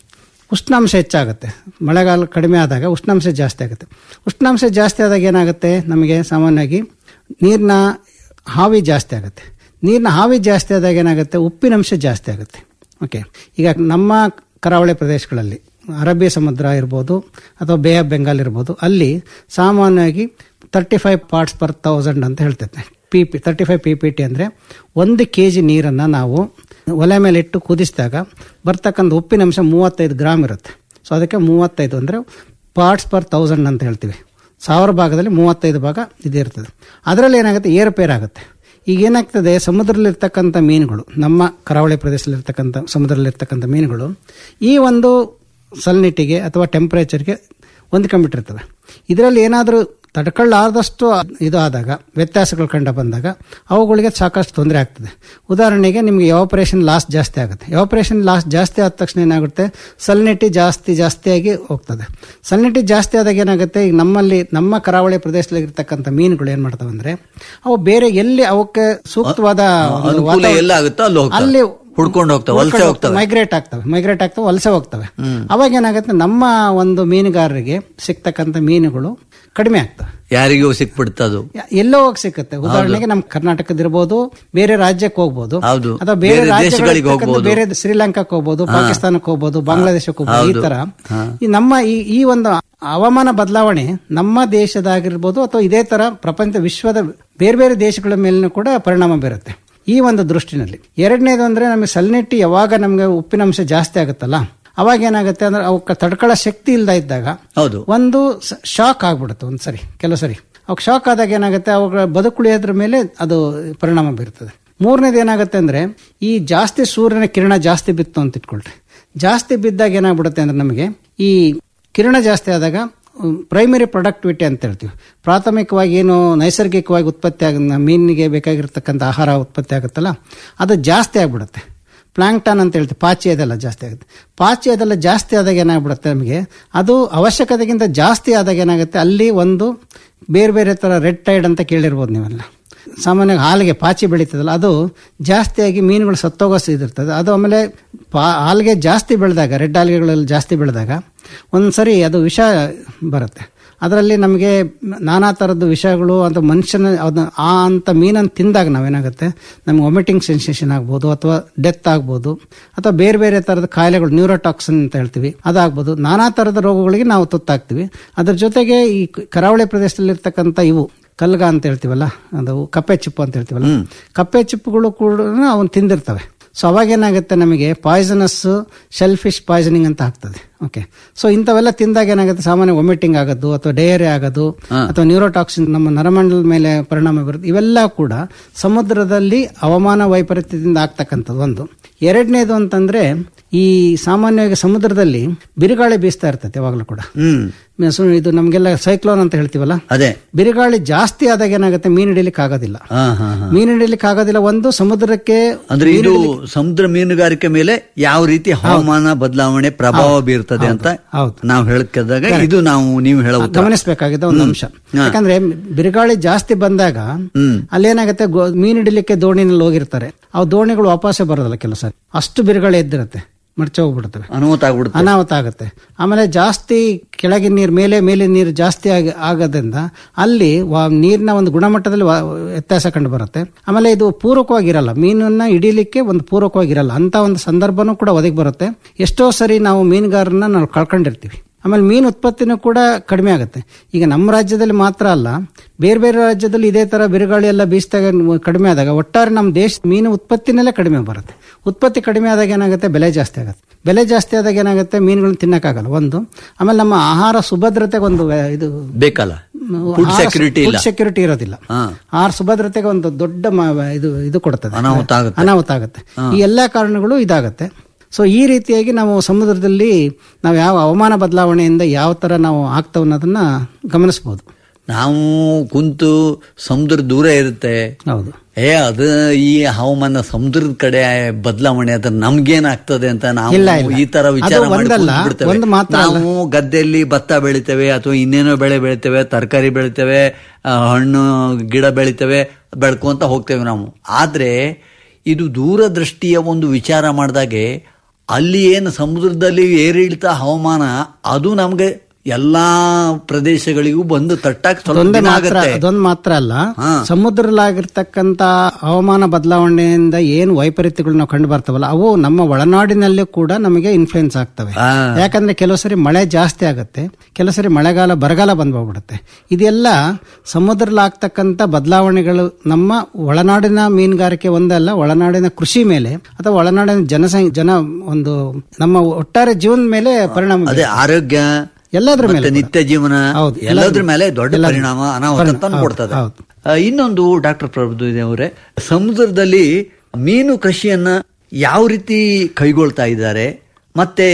ಉಷ್ಣಾಂಶ ಹೆಚ್ಚಾಗುತ್ತೆ ಮಳೆಗಾಲ ಕಡಿಮೆ ಆದಾಗ ಉಷ್ಣಾಂಶ ಜಾಸ್ತಿ ಆಗುತ್ತೆ ಉಷ್ಣಾಂಶ ಜಾಸ್ತಿ ಆದಾಗ ಏನಾಗುತ್ತೆ ನಮಗೆ ಸಾಮಾನ್ಯವಾಗಿ ನೀರಿನ ಹಾವಿ ಜಾಸ್ತಿ ಆಗುತ್ತೆ ನೀರಿನ ಹಾವಿ ಜಾಸ್ತಿ ಆದಾಗ ಏನಾಗುತ್ತೆ ಉಪ್ಪಿನಂಶ ಜಾಸ್ತಿ ಆಗುತ್ತೆ ಓಕೆ ಈಗ ನಮ್ಮ ಕರಾವಳಿ ಪ್ರದೇಶಗಳಲ್ಲಿ ಅರಬ್ಬಿ ಸಮುದ್ರ ಇರ್ಬೋದು ಅಥವಾ ಬೇ ಆಫ್ ಬೆಂಗಾಲ್ ಇರ್ಬೋದು ಅಲ್ಲಿ ಸಾಮಾನ್ಯವಾಗಿ thirty five parts per thousand ಅಂತ ಹೇಳ್ತೈತೆ P P thirty five P P T ಅಂದರೆ ಒಂದು ಕೆ ಜಿ ನೀರನ್ನು ನಾವು ಒಲೆ ಮೇಲೆ ಇಟ್ಟು ಕುದಿಸಿದಾಗ ಬರ್ತಕ್ಕಂಥ ಉಪ್ಪಿನಂಶ ಮೂವತ್ತೈದು ಗ್ರಾಮ್ ಇರುತ್ತೆ ಸೊ ಅದಕ್ಕೆ ಮೂವತ್ತೈದು ಅಂದರೆ ಪಾರ್ಟ್ಸ್ ಪರ್ ತೌಸಂಡ್ ಅಂತ ಹೇಳ್ತೀವಿ ಸಾವಿರ ಭಾಗದಲ್ಲಿ ಮೂವತ್ತೈದು ಭಾಗ ಇದಿರ್ತದೆ ಅದರಲ್ಲಿ ಏನಾಗುತ್ತೆ ಏರುಪೇರಾಗುತ್ತೆ ಈಗ ಏನಾಗ್ತದೆ ಸಮುದ್ರದಲ್ಲಿರ್ತಕ್ಕಂಥ ಮೀನುಗಳು ನಮ್ಮ ಕರಾವಳಿ ಪ್ರದೇಶದಲ್ಲಿರ್ತಕ್ಕಂಥ ಸಮುದ್ರದಲ್ಲಿರ್ತಕ್ಕಂಥ ಮೀನುಗಳು ಈ ಒಂದು ಸಲ್ನಿಟಿಗೆ ಅಥವಾ ಟೆಂಪರೇಚರ್ಗೆ ಹೊಂದ್ಕೊಂಡ್ಬಿಟ್ಟಿರ್ತವೆ ಇದರಲ್ಲಿ ಏನಾದರೂ ತಡ್ಕೊಳ್ಳಾರ್ದಷ್ಟು ಇದು ಆದಾಗ ವ್ಯತ್ಯಾಸಗಳು ಕಂಡು ಬಂದಾಗ ಅವುಗಳಿಗೆ ಸಾಕಷ್ಟು ತೊಂದರೆ ಆಗ್ತದೆ ಉದಾಹರಣೆಗೆ ನಿಮಗೆ ಎವಾಪರೇಷನ್ ಲಾಸ್ ಜಾಸ್ತಿ ಆಗುತ್ತೆ ಎವಾಪರೇಷನ್ ಲಾಸ್ ಜಾಸ್ತಿ ಆದ ತಕ್ಷಣ ಏನಾಗುತ್ತೆ ಸಲ್ನಿಟಿ ಜಾಸ್ತಿ ಜಾಸ್ತಿಯಾಗಿ ಹೋಗ್ತದೆ ಸಲ್ನಿಟಿ ಜಾಸ್ತಿ ಆದಾಗ ಏನಾಗುತ್ತೆ ಈಗ ನಮ್ಮಲ್ಲಿ ನಮ್ಮ ಕರಾವಳಿ ಪ್ರದೇಶದಲ್ಲಿ ಇರ್ತಕ್ಕಂಥ ಮೀನುಗಳು ಏನು ಮಾಡ್ತವೆ ಅಂದ್ರೆ ಅವು ಬೇರೆ ಎಲ್ಲಿ ಅವಕ್ಕೆ ಸೂಕ್ತವಾದ ಒಂದು ಅನುಕೂಲ ವಾತಾವರಣ- ಎಲ್ಲ ಆಗುತ್ತೋ ಅಲ್ಲಿ ಹೋಗ್ತವೆ. ಅಲ್ಲಿ ಹುಡ್ಕೊಂಡು ಹೋಗ್ತವೆ, ವಲಸೆ ಹೋಗ್ತವೆ. ಮೈಗ್ರೇಟ್ ಆಗ್ತವೆ ಮೈಗ್ರೇಟ್ ಆಗ್ತವೆ ವಲಸೆ ಹೋಗ್ತವೆ ಅವಾಗ ಏನಾಗುತ್ತೆ ನಮ್ಮ ಒಂದು ಮೀನುಗಾರರಿಗೆ ಸಿಗ್ತಕ್ಕಂಥ ಮೀನುಗಳು ಕಡಿಮೆ ಆಗ್ತವೆ ಯಾರಿಗೂ ಸಿಕ್ಬಿಡ್ತದು ಯ- ಎಲ್ಲೋ ಹೋಗಿ ಸಿಕ್ಕತ್ತೆ ಉದಾಹರಣೆಗೆ ನಮ್ಮ ಕರ್ನಾಟಕದ ಇರ್ಬೋದು ಬೇರೆ ರಾಜ್ಯಕ್ಕೆ ಹೋಗ್ಬೋದು ಹೌದು. ಅಥವಾ ಬೇರೆ ಬೇರೆ ದೇಶಗಳಿಗೆ ರಾಜ್ಯಗಳಿಗೆ ಹೋಗ್ಬೋದು. ಬೇರೆ ಶ್ರೀಲಂಕಾಕ್ಕೆ ಹೋಗ್ಬೋದು ಪಾಕಿಸ್ತಾನಕ್ಕೆ ಹೋಗ್ಬೋದು ಬಾಂಗ್ಲಾದೇಶಕ್ಕೆ ಹೋಗ್ಬೋದು ಈ ಹೌದು. ತರ ಈ ನಮ್ಮ ಈ ಈ ಒಂದು ಹವಾಮಾನ ಬದಲಾವಣೆ ನಮ್ಮ ದೇಶದಾಗಿರ್ಬೋದು ಅಥವಾ ಇದೇ ತರ ಪ್ರಪಂಚ ವಿಶ್ವದ ಬೇರೆ ಬೇರೆ ದೇಶಗಳ ಮೇಲೂ ಕೂಡ ಪರಿಣಾಮ ಬೀರುತ್ತೆ ಈ ಒಂದು ದೃಷ್ಟಿನಲ್ಲಿ ಎರಡನೇದು ಅಂದ್ರೆ ನಮಗೆ ಸಲ್ನೆಟ್ಟಿ ಯಾವಾಗ ನಮಗೆ ಉಪ್ಪಿನಂಶ ಜಾಸ್ತಿ ಆಗುತ್ತಲ್ಲ ಅವಾಗ ಏನಾಗುತ್ತೆ ಅಂದ್ರೆ ಅವಕ್ಕೆ ತಡ್ಕೊಳ್ಳೋ ಶಕ್ತಿ ಇಲ್ದ ಇದ್ದಾಗ ಹೌದು ಒಂದು ಶಾಕ್ ಆಗ್ಬಿಡುತ್ತೆ ಒಂದು ಸರಿ ಕೆಲವು ಸರಿ ಅವಾಗ ಶಾಕ್ ಆದಾಗ ಏನಾಗುತ್ತೆ ಅವುಗಳ ಬದುಕುಳಿಯೋದ್ರ ಮೇಲೆ ಅದು ಪರಿಣಾಮ ಬೀರ್ತದೆ ಮೂರನೇದು ಏನಾಗುತ್ತೆ ಅಂದ್ರೆ ಈ ಜಾಸ್ತಿ ಸೂರ್ಯನ ಕಿರಣ ಜಾಸ್ತಿ ಬಿತ್ತು ಅಂತ ಇಟ್ಕೊಳ್ರಿ ಜಾಸ್ತಿ ಬಿದ್ದಾಗ ಏನಾಗ್ಬಿಡುತ್ತೆ ಅಂದ್ರೆ ನಮಗೆ ಈ ಕಿರಣ ಜಾಸ್ತಿ ಆದಾಗ ಪ್ರೈಮರಿ ಪ್ರೊಡಕ್ಟಿವಿಟಿ ಅಂತ ಹೇಳ್ತೀವಿ ಪ್ರಾಥಮಿಕವಾಗಿ ಏನು ನೈಸರ್ಗಿಕವಾಗಿ ಉತ್ಪತ್ತಿ ಆಗ ಮೀನಿಗೆ ಬೇಕಾಗಿರ್ತಕ್ಕಂಥ ಆಹಾರ ಉತ್ಪತ್ತಿ ಆಗುತ್ತಲ್ಲ ಅದು ಜಾಸ್ತಿ ಆಗ್ಬಿಡುತ್ತೆ ಪ್ಲಾಂಕ್ಟನ್ ಅಂತ ಹೇಳ್ತೀವಿ ಪಾಚಿ ಅದೆಲ್ಲ ಜಾಸ್ತಿ ಆಗುತ್ತೆ ಪಾಚಿ ಅದೆಲ್ಲ ಜಾಸ್ತಿ ಆದಾಗ ಏನಾಗ್ಬಿಡುತ್ತೆ ನಮಗೆ ಅದು ಅವಶ್ಯಕತೆಗಿಂತ ಜಾಸ್ತಿ ಆದಾಗ ಏನಾಗುತ್ತೆ ಅಲ್ಲಿ ಒಂದು ಬೇರೆ ಬೇರೆ ಥರ ರೆಡ್ ಟೈಡ್ ಅಂತ ಕೇಳಿರ್ಬೋದು ನೀವೆಲ್ಲ ಸಾಮಾನ್ಯವಾಗಿ ಹಾಲಿಗೆ ಪಾಚಿ ಬೆಳೀತದಲ್ಲ ಅದು ಜಾಸ್ತಿಯಾಗಿ ಮೀನುಗಳು ಸತ್ತೋಗೋ ಇದಿರ್ತದೆ ಅದು ಆಮೇಲೆ ಪಾ ಹಾಲಿಗೆ ಜಾಸ್ತಿ ಬೆಳೆದಾಗ ರೆಡ್ ಆಲ್ಗೆಗಳಲ್ಲಿ ಜಾಸ್ತಿ ಬೆಳೆದಾಗ ಒಂದ್ಸರಿ ಅದು ವಿಷ ಬರುತ್ತೆ ಅದರಲ್ಲಿ ನಮಗೆ ನಾನಾ ಥರದ್ದು ವಿಷಯಗಳು ಅದು ಮನುಷ್ಯನ ಅದನ್ನ ಆ ಅಂತ ಮೀನನ್ನು ತಿಂದಾಗ ನಾವೇನಾಗುತ್ತೆ ನಮ್ಗೆ ವಾಮಿಟಿಂಗ್ ಸೆನ್ಸೇಷನ್ ಆಗ್ಬೋದು ಅಥವಾ ಡೆತ್ ಆಗ್ಬೋದು ಅಥವಾ ಬೇರೆ ಬೇರೆ ಥರದ ಕಾಯಿಲೆಗಳು ನ್ಯೂರೋಟಾಕ್ಸಿನ್ ಅಂತ ಹೇಳ್ತೀವಿ ಅದಾಗ್ಬೋದು ನಾನಾ ಥರದ ರೋಗಗಳಿಗೆ ನಾವು ತುತ್ತಾಗ್ತೀವಿ ಅದ್ರ ಜೊತೆಗೆ ಈ ಕರಾವಳಿ ಪ್ರದೇಶದಲ್ಲಿರ್ತಕ್ಕಂಥ ಇವು ಕಲ್ಗ ಅಂತ ಹೇಳ್ತೀವಲ್ಲ ಅದು ಕಪ್ಪೆ ಚಿಪ್ಪು ಅಂತ ಹೇಳ್ತೀವಲ್ಲ ಕಪ್ಪೆ ಚಿಪ್ಪುಗಳು ಕೂಡ ಅವನು ತಿಂದಿರ್ತವೆ ಸೊ ಅವಾಗ ಏನಾಗುತ್ತೆ ನಮಗೆ ಪಾಯ್ಸನಸ್ ಶೆಲ್ ಫಿಶ್ ಪಾಯ್ಸನಿಂಗ್ ಅಂತ ಆಗ್ತದೆ ಓಕೆ ಸೊ ಇಂಥವೆಲ್ಲ ತಿಂದಾಗ ಏನಾಗುತ್ತೆ ಸಾಮಾನ್ಯ ವಾಮಿಟಿಂಗ್ ಆಗೋದು ಅಥವಾ ಡಯರಿ ಆಗೋದು ಅಥವಾ ನ್ಯೂರೋಟಾಕ್ಸಿನ್ ನಮ್ಮ ನರಮಂಡಲದ ಮೇಲೆ ಪರಿಣಾಮ ಬರುತ್ತೆ ಇವೆಲ್ಲ ಕೂಡ ಸಮುದ್ರದಲ್ಲಿ ಹವಾಮಾನ ವೈಪರೀತ್ಯದಿಂದ ಆಗ್ತಕ್ಕಂಥದ್ದು ಒಂದು ಎರಡನೇದು ಅಂತಂದ್ರೆ ಈ ಸಾಮಾನ್ಯವಾಗಿ ಸಮುದ್ರದಲ್ಲಿ ಬಿರುಗಾಳಿ ಬೀಸ್ತಾ ಇರ್ತೈತೆ ಯಾವಾಗಲೂ ಕೂಡ ಹ್ಮ್ ಸೊ ಇದು ನಮಗೆಲ್ಲ ಸೈಕ್ಲೋನ್ ಅಂತ ಹೇಳ್ತೀವಲ್ಲ ಅದೇ ಬಿರುಗಾಳಿ ಜಾಸ್ತಿ ಆದಾಗ ಏನಾಗುತ್ತೆ ಮೀನು ಹಿಡಿಲಿಕ್ಕೆ ಆಗೋದಿಲ್ಲ ಹಾ ಹಾ ಹಾ ಮೀನು ಹಿಡಿಲಿಕ್ಕೆ ಆಗೋದಿಲ್ಲ ಒಂದು ಸಮುದ್ರಕ್ಕೆ ಅಂದ್ರೆ ಇದು ಸಮುದ್ರ ಮೀನುಗಾರಿಕೆ ಮೇಲೆ ಯಾವ ರೀತಿ ಹವಾಮಾನ ಬದಲಾವಣೆ ಪ್ರಭಾವ ಬೀರ್ತದೆ ಅಂತ ಹೌದು. ನಾವು ಹೇಳ್ಕಿದಾಗ ಇದು ನಾವು ನೀವು ಹೇಳೋ ಉತ್ತರ. ಗಮನಿಸಬೇಕಾಗಿದ್ದ ಒಂದು ಅಂಶ ಹಾ. ಯಾಕಂದ್ರೆ ಬಿರುಗಾಳಿ ಜಾಸ್ತಿ ಬಂದಾಗ ಹ್ಮ್. ಅಲ್ಲೇನಾಗುತ್ತೆ ಗೋ- ಮೀನು ಹಿಡಿಲಿಕ್ಕೆ ದೋಣಿನಲ್ಲಿ ಹೋಗಿರ್ತಾರೆ ಆ ದೋಣಿಗಳು ವಾಪಸ್ಸೇ ಬರೋದಿಲ್ಲ ಕೆಲವು ಸಾರಿ ಅಷ್ಟು ಬಿರುಗಾಳಿ ಎದ್ದಿರುತ್ತೆ ಮರ್ಚೆ ಹೋಗ್ಬಿಡ್ತವೆ ಅನಾಹುತ ಆಗ್ಬಿಡುತ್ತೆ ಅನಾಹುತ ಆಗುತ್ತೆ ಆಮೇಲೆ ಜಾಸ್ತಿ ಕೆಳಗಿನ ನೀರು ಮೇಲೆ ಮೇಲಿನ ನೀರು ಜಾಸ್ತಿ ಆಗಿ ಆಗೋದ್ರಿಂದ ಅಲ್ಲಿ ವಾ- ನೀರಿನ ಒಂದು ಗುಣಮಟ್ಟದಲ್ಲಿ ವಾ- ವ್ಯತ್ಯಾಸ ಕಂಡು ಬರುತ್ತೆ ಆಮೇಲೆ ಇದು ಪೂರಕವಾಗಿರಲ್ಲ ಮೀನನ್ನ ಹಿಡೀಲಿಕ್ಕೆ ಒಂದು ಪೂರಕವಾಗಿರಲ್ಲ ಅಂತ ಒಂದು ಸಂದರ್ಭನೂ ಕೂಡ ಒದಗಿ ಬರುತ್ತೆ ಎಷ್ಟೋ ಸರಿ ನಾವು ಮೀನುಗಾರರನ್ನ ನಾವು ಕಳ್ಕೊಂಡಿರ್ತೀವಿ ಆಮೇಲೆ ಮೀನು ಉತ್ಪತ್ತಿನೂ ಕೂಡ ಕಡಿಮೆ ಆಗುತ್ತೆ ಈಗ ನಮ್ಮ ರಾಜ್ಯದಲ್ಲಿ ಮಾತ್ರ ಅಲ್ಲ ಬೇರೆ ಬೇರೆ ರಾಜ್ಯದಲ್ಲಿ ಇದೇ ತರ ಬಿರುಗಾಳಿ ಎಲ್ಲ ಬೀಸಿದಾಗ ಕಡಿಮೆ ಆದಾಗ ಒಟ್ಟಾರೆ ನಮ್ಮ ದೇಶ ಮೀನು ಉತ್ಪತ್ತಿನಲ್ಲೇ ಕಡಿಮೆ ಬರುತ್ತೆ ಉತ್ಪತ್ತಿ ಕಡಿಮೆ ಆದಾಗ ಏನಾಗುತ್ತೆ ಬೆಲೆ ಜಾಸ್ತಿ ಆಗುತ್ತೆ ಬೆಲೆ ಜಾಸ್ತಿ ಆದಾಗ ಏನಾಗುತ್ತೆ ಮೀನುಗಳನ್ನ ತಿನ್ನಕ್ಕಾಗಲ್ಲ ಒಂದು ಆಮೇಲೆ ನಮ್ಮ ಆಹಾರ ಸುಭದ್ರತೆಗೆ ಒಂದು ವ್ಯ- ಇದು ಬೇಕಲ್ಲ ಫುಡ್ ಸೆಕ್ಯೂರಿಟಿ ಇಲ್ಲ ಸೆಕ್ಯೂರಿಟಿ ಇರೋದಿಲ್ಲ ಹಾ. ಆಹಾರ ಸುಭದ್ರತೆಗೆ ಒಂದು ದೊಡ್ಡ ಮ- ಇದು ಇದು ಕೊಡ್ತದೆ ಅನಾಹುತ ಆಗುತ್ತೆ. ಅನಾಹುತ ಆಗುತ್ತೆ ಈ ಎಲ್ಲಾ ಕಾರಣಗಳು ಇದಾಗುತ್ತೆ ಸೊ ಈ ರೀತಿಯಾಗಿ ನಾವು ಸಮುದ್ರದಲ್ಲಿ ನಾವು ಯಾವ ಹವಾಮಾನ ಬದಲಾವಣೆಯಿಂದ ಯಾವ ತರ ನಾವು ಆಗ್ತವೆ ಅನ್ನೋದನ್ನ ಗಮನಿಸಬಹುದು ನಾವು ಕುಂತು ಸಮುದ್ರ ದೂರ ಇರುತ್ತೆ ಹೌದು ಏ ಅದು ಈ ಹವಾಮಾನ ಸಮುದ್ರದ ಕಡೆ ಬದಲಾವಣೆ ಅದ್ರ ನಮ್ಗೇನಾಗ್ತದೆ ಅಂತ ನಾವು ಇಲ್ಲ, ಇಲ್ಲ. ಈ ತರ ವಿಚಾರ ಅದು ಮಾಡಿ ಒಂದಲ್ಲ, ಕೂತ್ಬಿಡ್ತೇವೆ. ಒಂದು ಮಾತ್ರ ಅಲ್ಲ. ನಾವು ಗದ್ದೆಯಲ್ಲಿ ಭತ್ತ ಬೆಳಿತೇವೆ ಅಥವಾ ಇನ್ನೇನೋ ಬೆಳೆ ಬೆಳಿತೇವೆ ತರಕಾರಿ ಬೆಳಿತೇವೆ ಆ, ಹಣ್ಣು ಗಿಡ ಬೆಳಿತೇವೆ ಬೆಳ್ಕೊಂತ ಹೋಗ್ತೇವೆ ನಾವು ಆದ್ರೆ ಇದು ದೂರದೃಷ್ಟಿಯ ಒಂದು ವಿಚಾರ ಮಾಡಿದಾಗೆ ಅಲ್ಲಿ ಏನು ಸಮುದ್ರದಲ್ಲಿ ಏರಿಳಿತ ಹವಾಮಾನ ಅದು ನಮ್ಗೆ ಎಲ್ಲಾ ಪ್ರದೇಶಗಳಿಗೂ ಬಂದು ತಟ್ಟಾಕ್ ಸ್ವಲ್ಪ ಅದೊಂದೇ ದಿನ ಮಾತ್ರ ಆಗತ್ತೆ ಅದೊಂದು ಮಾತ್ರ ಅಲ್ಲ ಹಾ. ಸಮುದ್ರಲಾಗಿರ್ತಕ್ಕಂತ ಹವಾಮಾನ ಬದಲಾವಣೆಯಿಂದ ಏನು ವೈಪರೀತ್ಯಗಳು ನಾವು ಕಂಡು ಬರ್ತಾವಲ್ಲ ಅವು ನಮ್ಮ ಒಳನಾಡಿನಲ್ಲೂ ಕೂಡ ನಮಗೆ ಇನ್ಫ್ಲುಯೆನ್ಸ್ ಆಗ್ತವೆ ಆ. ಯಾಕಂದ್ರೆ ಕೆಲವು ಸರಿ ಮಳೆ ಜಾಸ್ತಿ ಆಗುತ್ತೆ ಕೆಲವು ಸರಿ ಮಳೆಗಾಲ ಬರಗಾಲ ಬಂದ್ಬಿಡುತ್ತೆ ಇದೆಲ್ಲ ಸಮುದ್ರಲಾಗ್ತಕ್ಕಂಥ ಬದಲಾವಣೆಗಳು ನಮ್ಮ ಒಳನಾಡಿನ ಮೀನುಗಾರಿಕೆ ಒಂದಲ್ಲ ಒಳನಾಡಿನ ಕೃಷಿ ಮೇಲೆ ಅಥವಾ ಒಳನಾಡಿನ ಜನಸಂಖ್ಯೆ ಜನ ಒಂದು ನಮ್ಮ ಒಟ್ಟಾರೆ ಜೀವನದ ಮೇಲೆ ಪರಿಣಾಮ ಅದೇ ಆರೋಗ್ಯ ಎಲ್ಲದ್ರ ಮೇಲೆ ಮತ್ತೆ ಕೂಡ. ನಿತ್ಯ ಜೀವನ ಹೌದು, ಎಲ್ಲದ್ರ ಎಲ್ಲದ್ರ ಮೇಲೆ ದೊಡ್ಡ ಎಲ್ಲದ್ರ- ಪರಿಣಾಮ ಅನಾಹುತ ಪರಿಣಾಮ, ತಂದು ಹೌದು, ಕೊಡ್ತದೆ ಹೌದು. ಆ, ಇನ್ನೊಂದು ಡಾಕ್ಟರ್ ಪ್ರಭು ಅವರೇ ಸಮುದ್ರದಲ್ಲಿ ಮೀನು ಕೃಷಿಯನ್ನ ಯಾವ ರೀತಿ ಕೈಗೊಳ್ತಾ ಇದ್ದಾರೆ ಮತ್ತೆ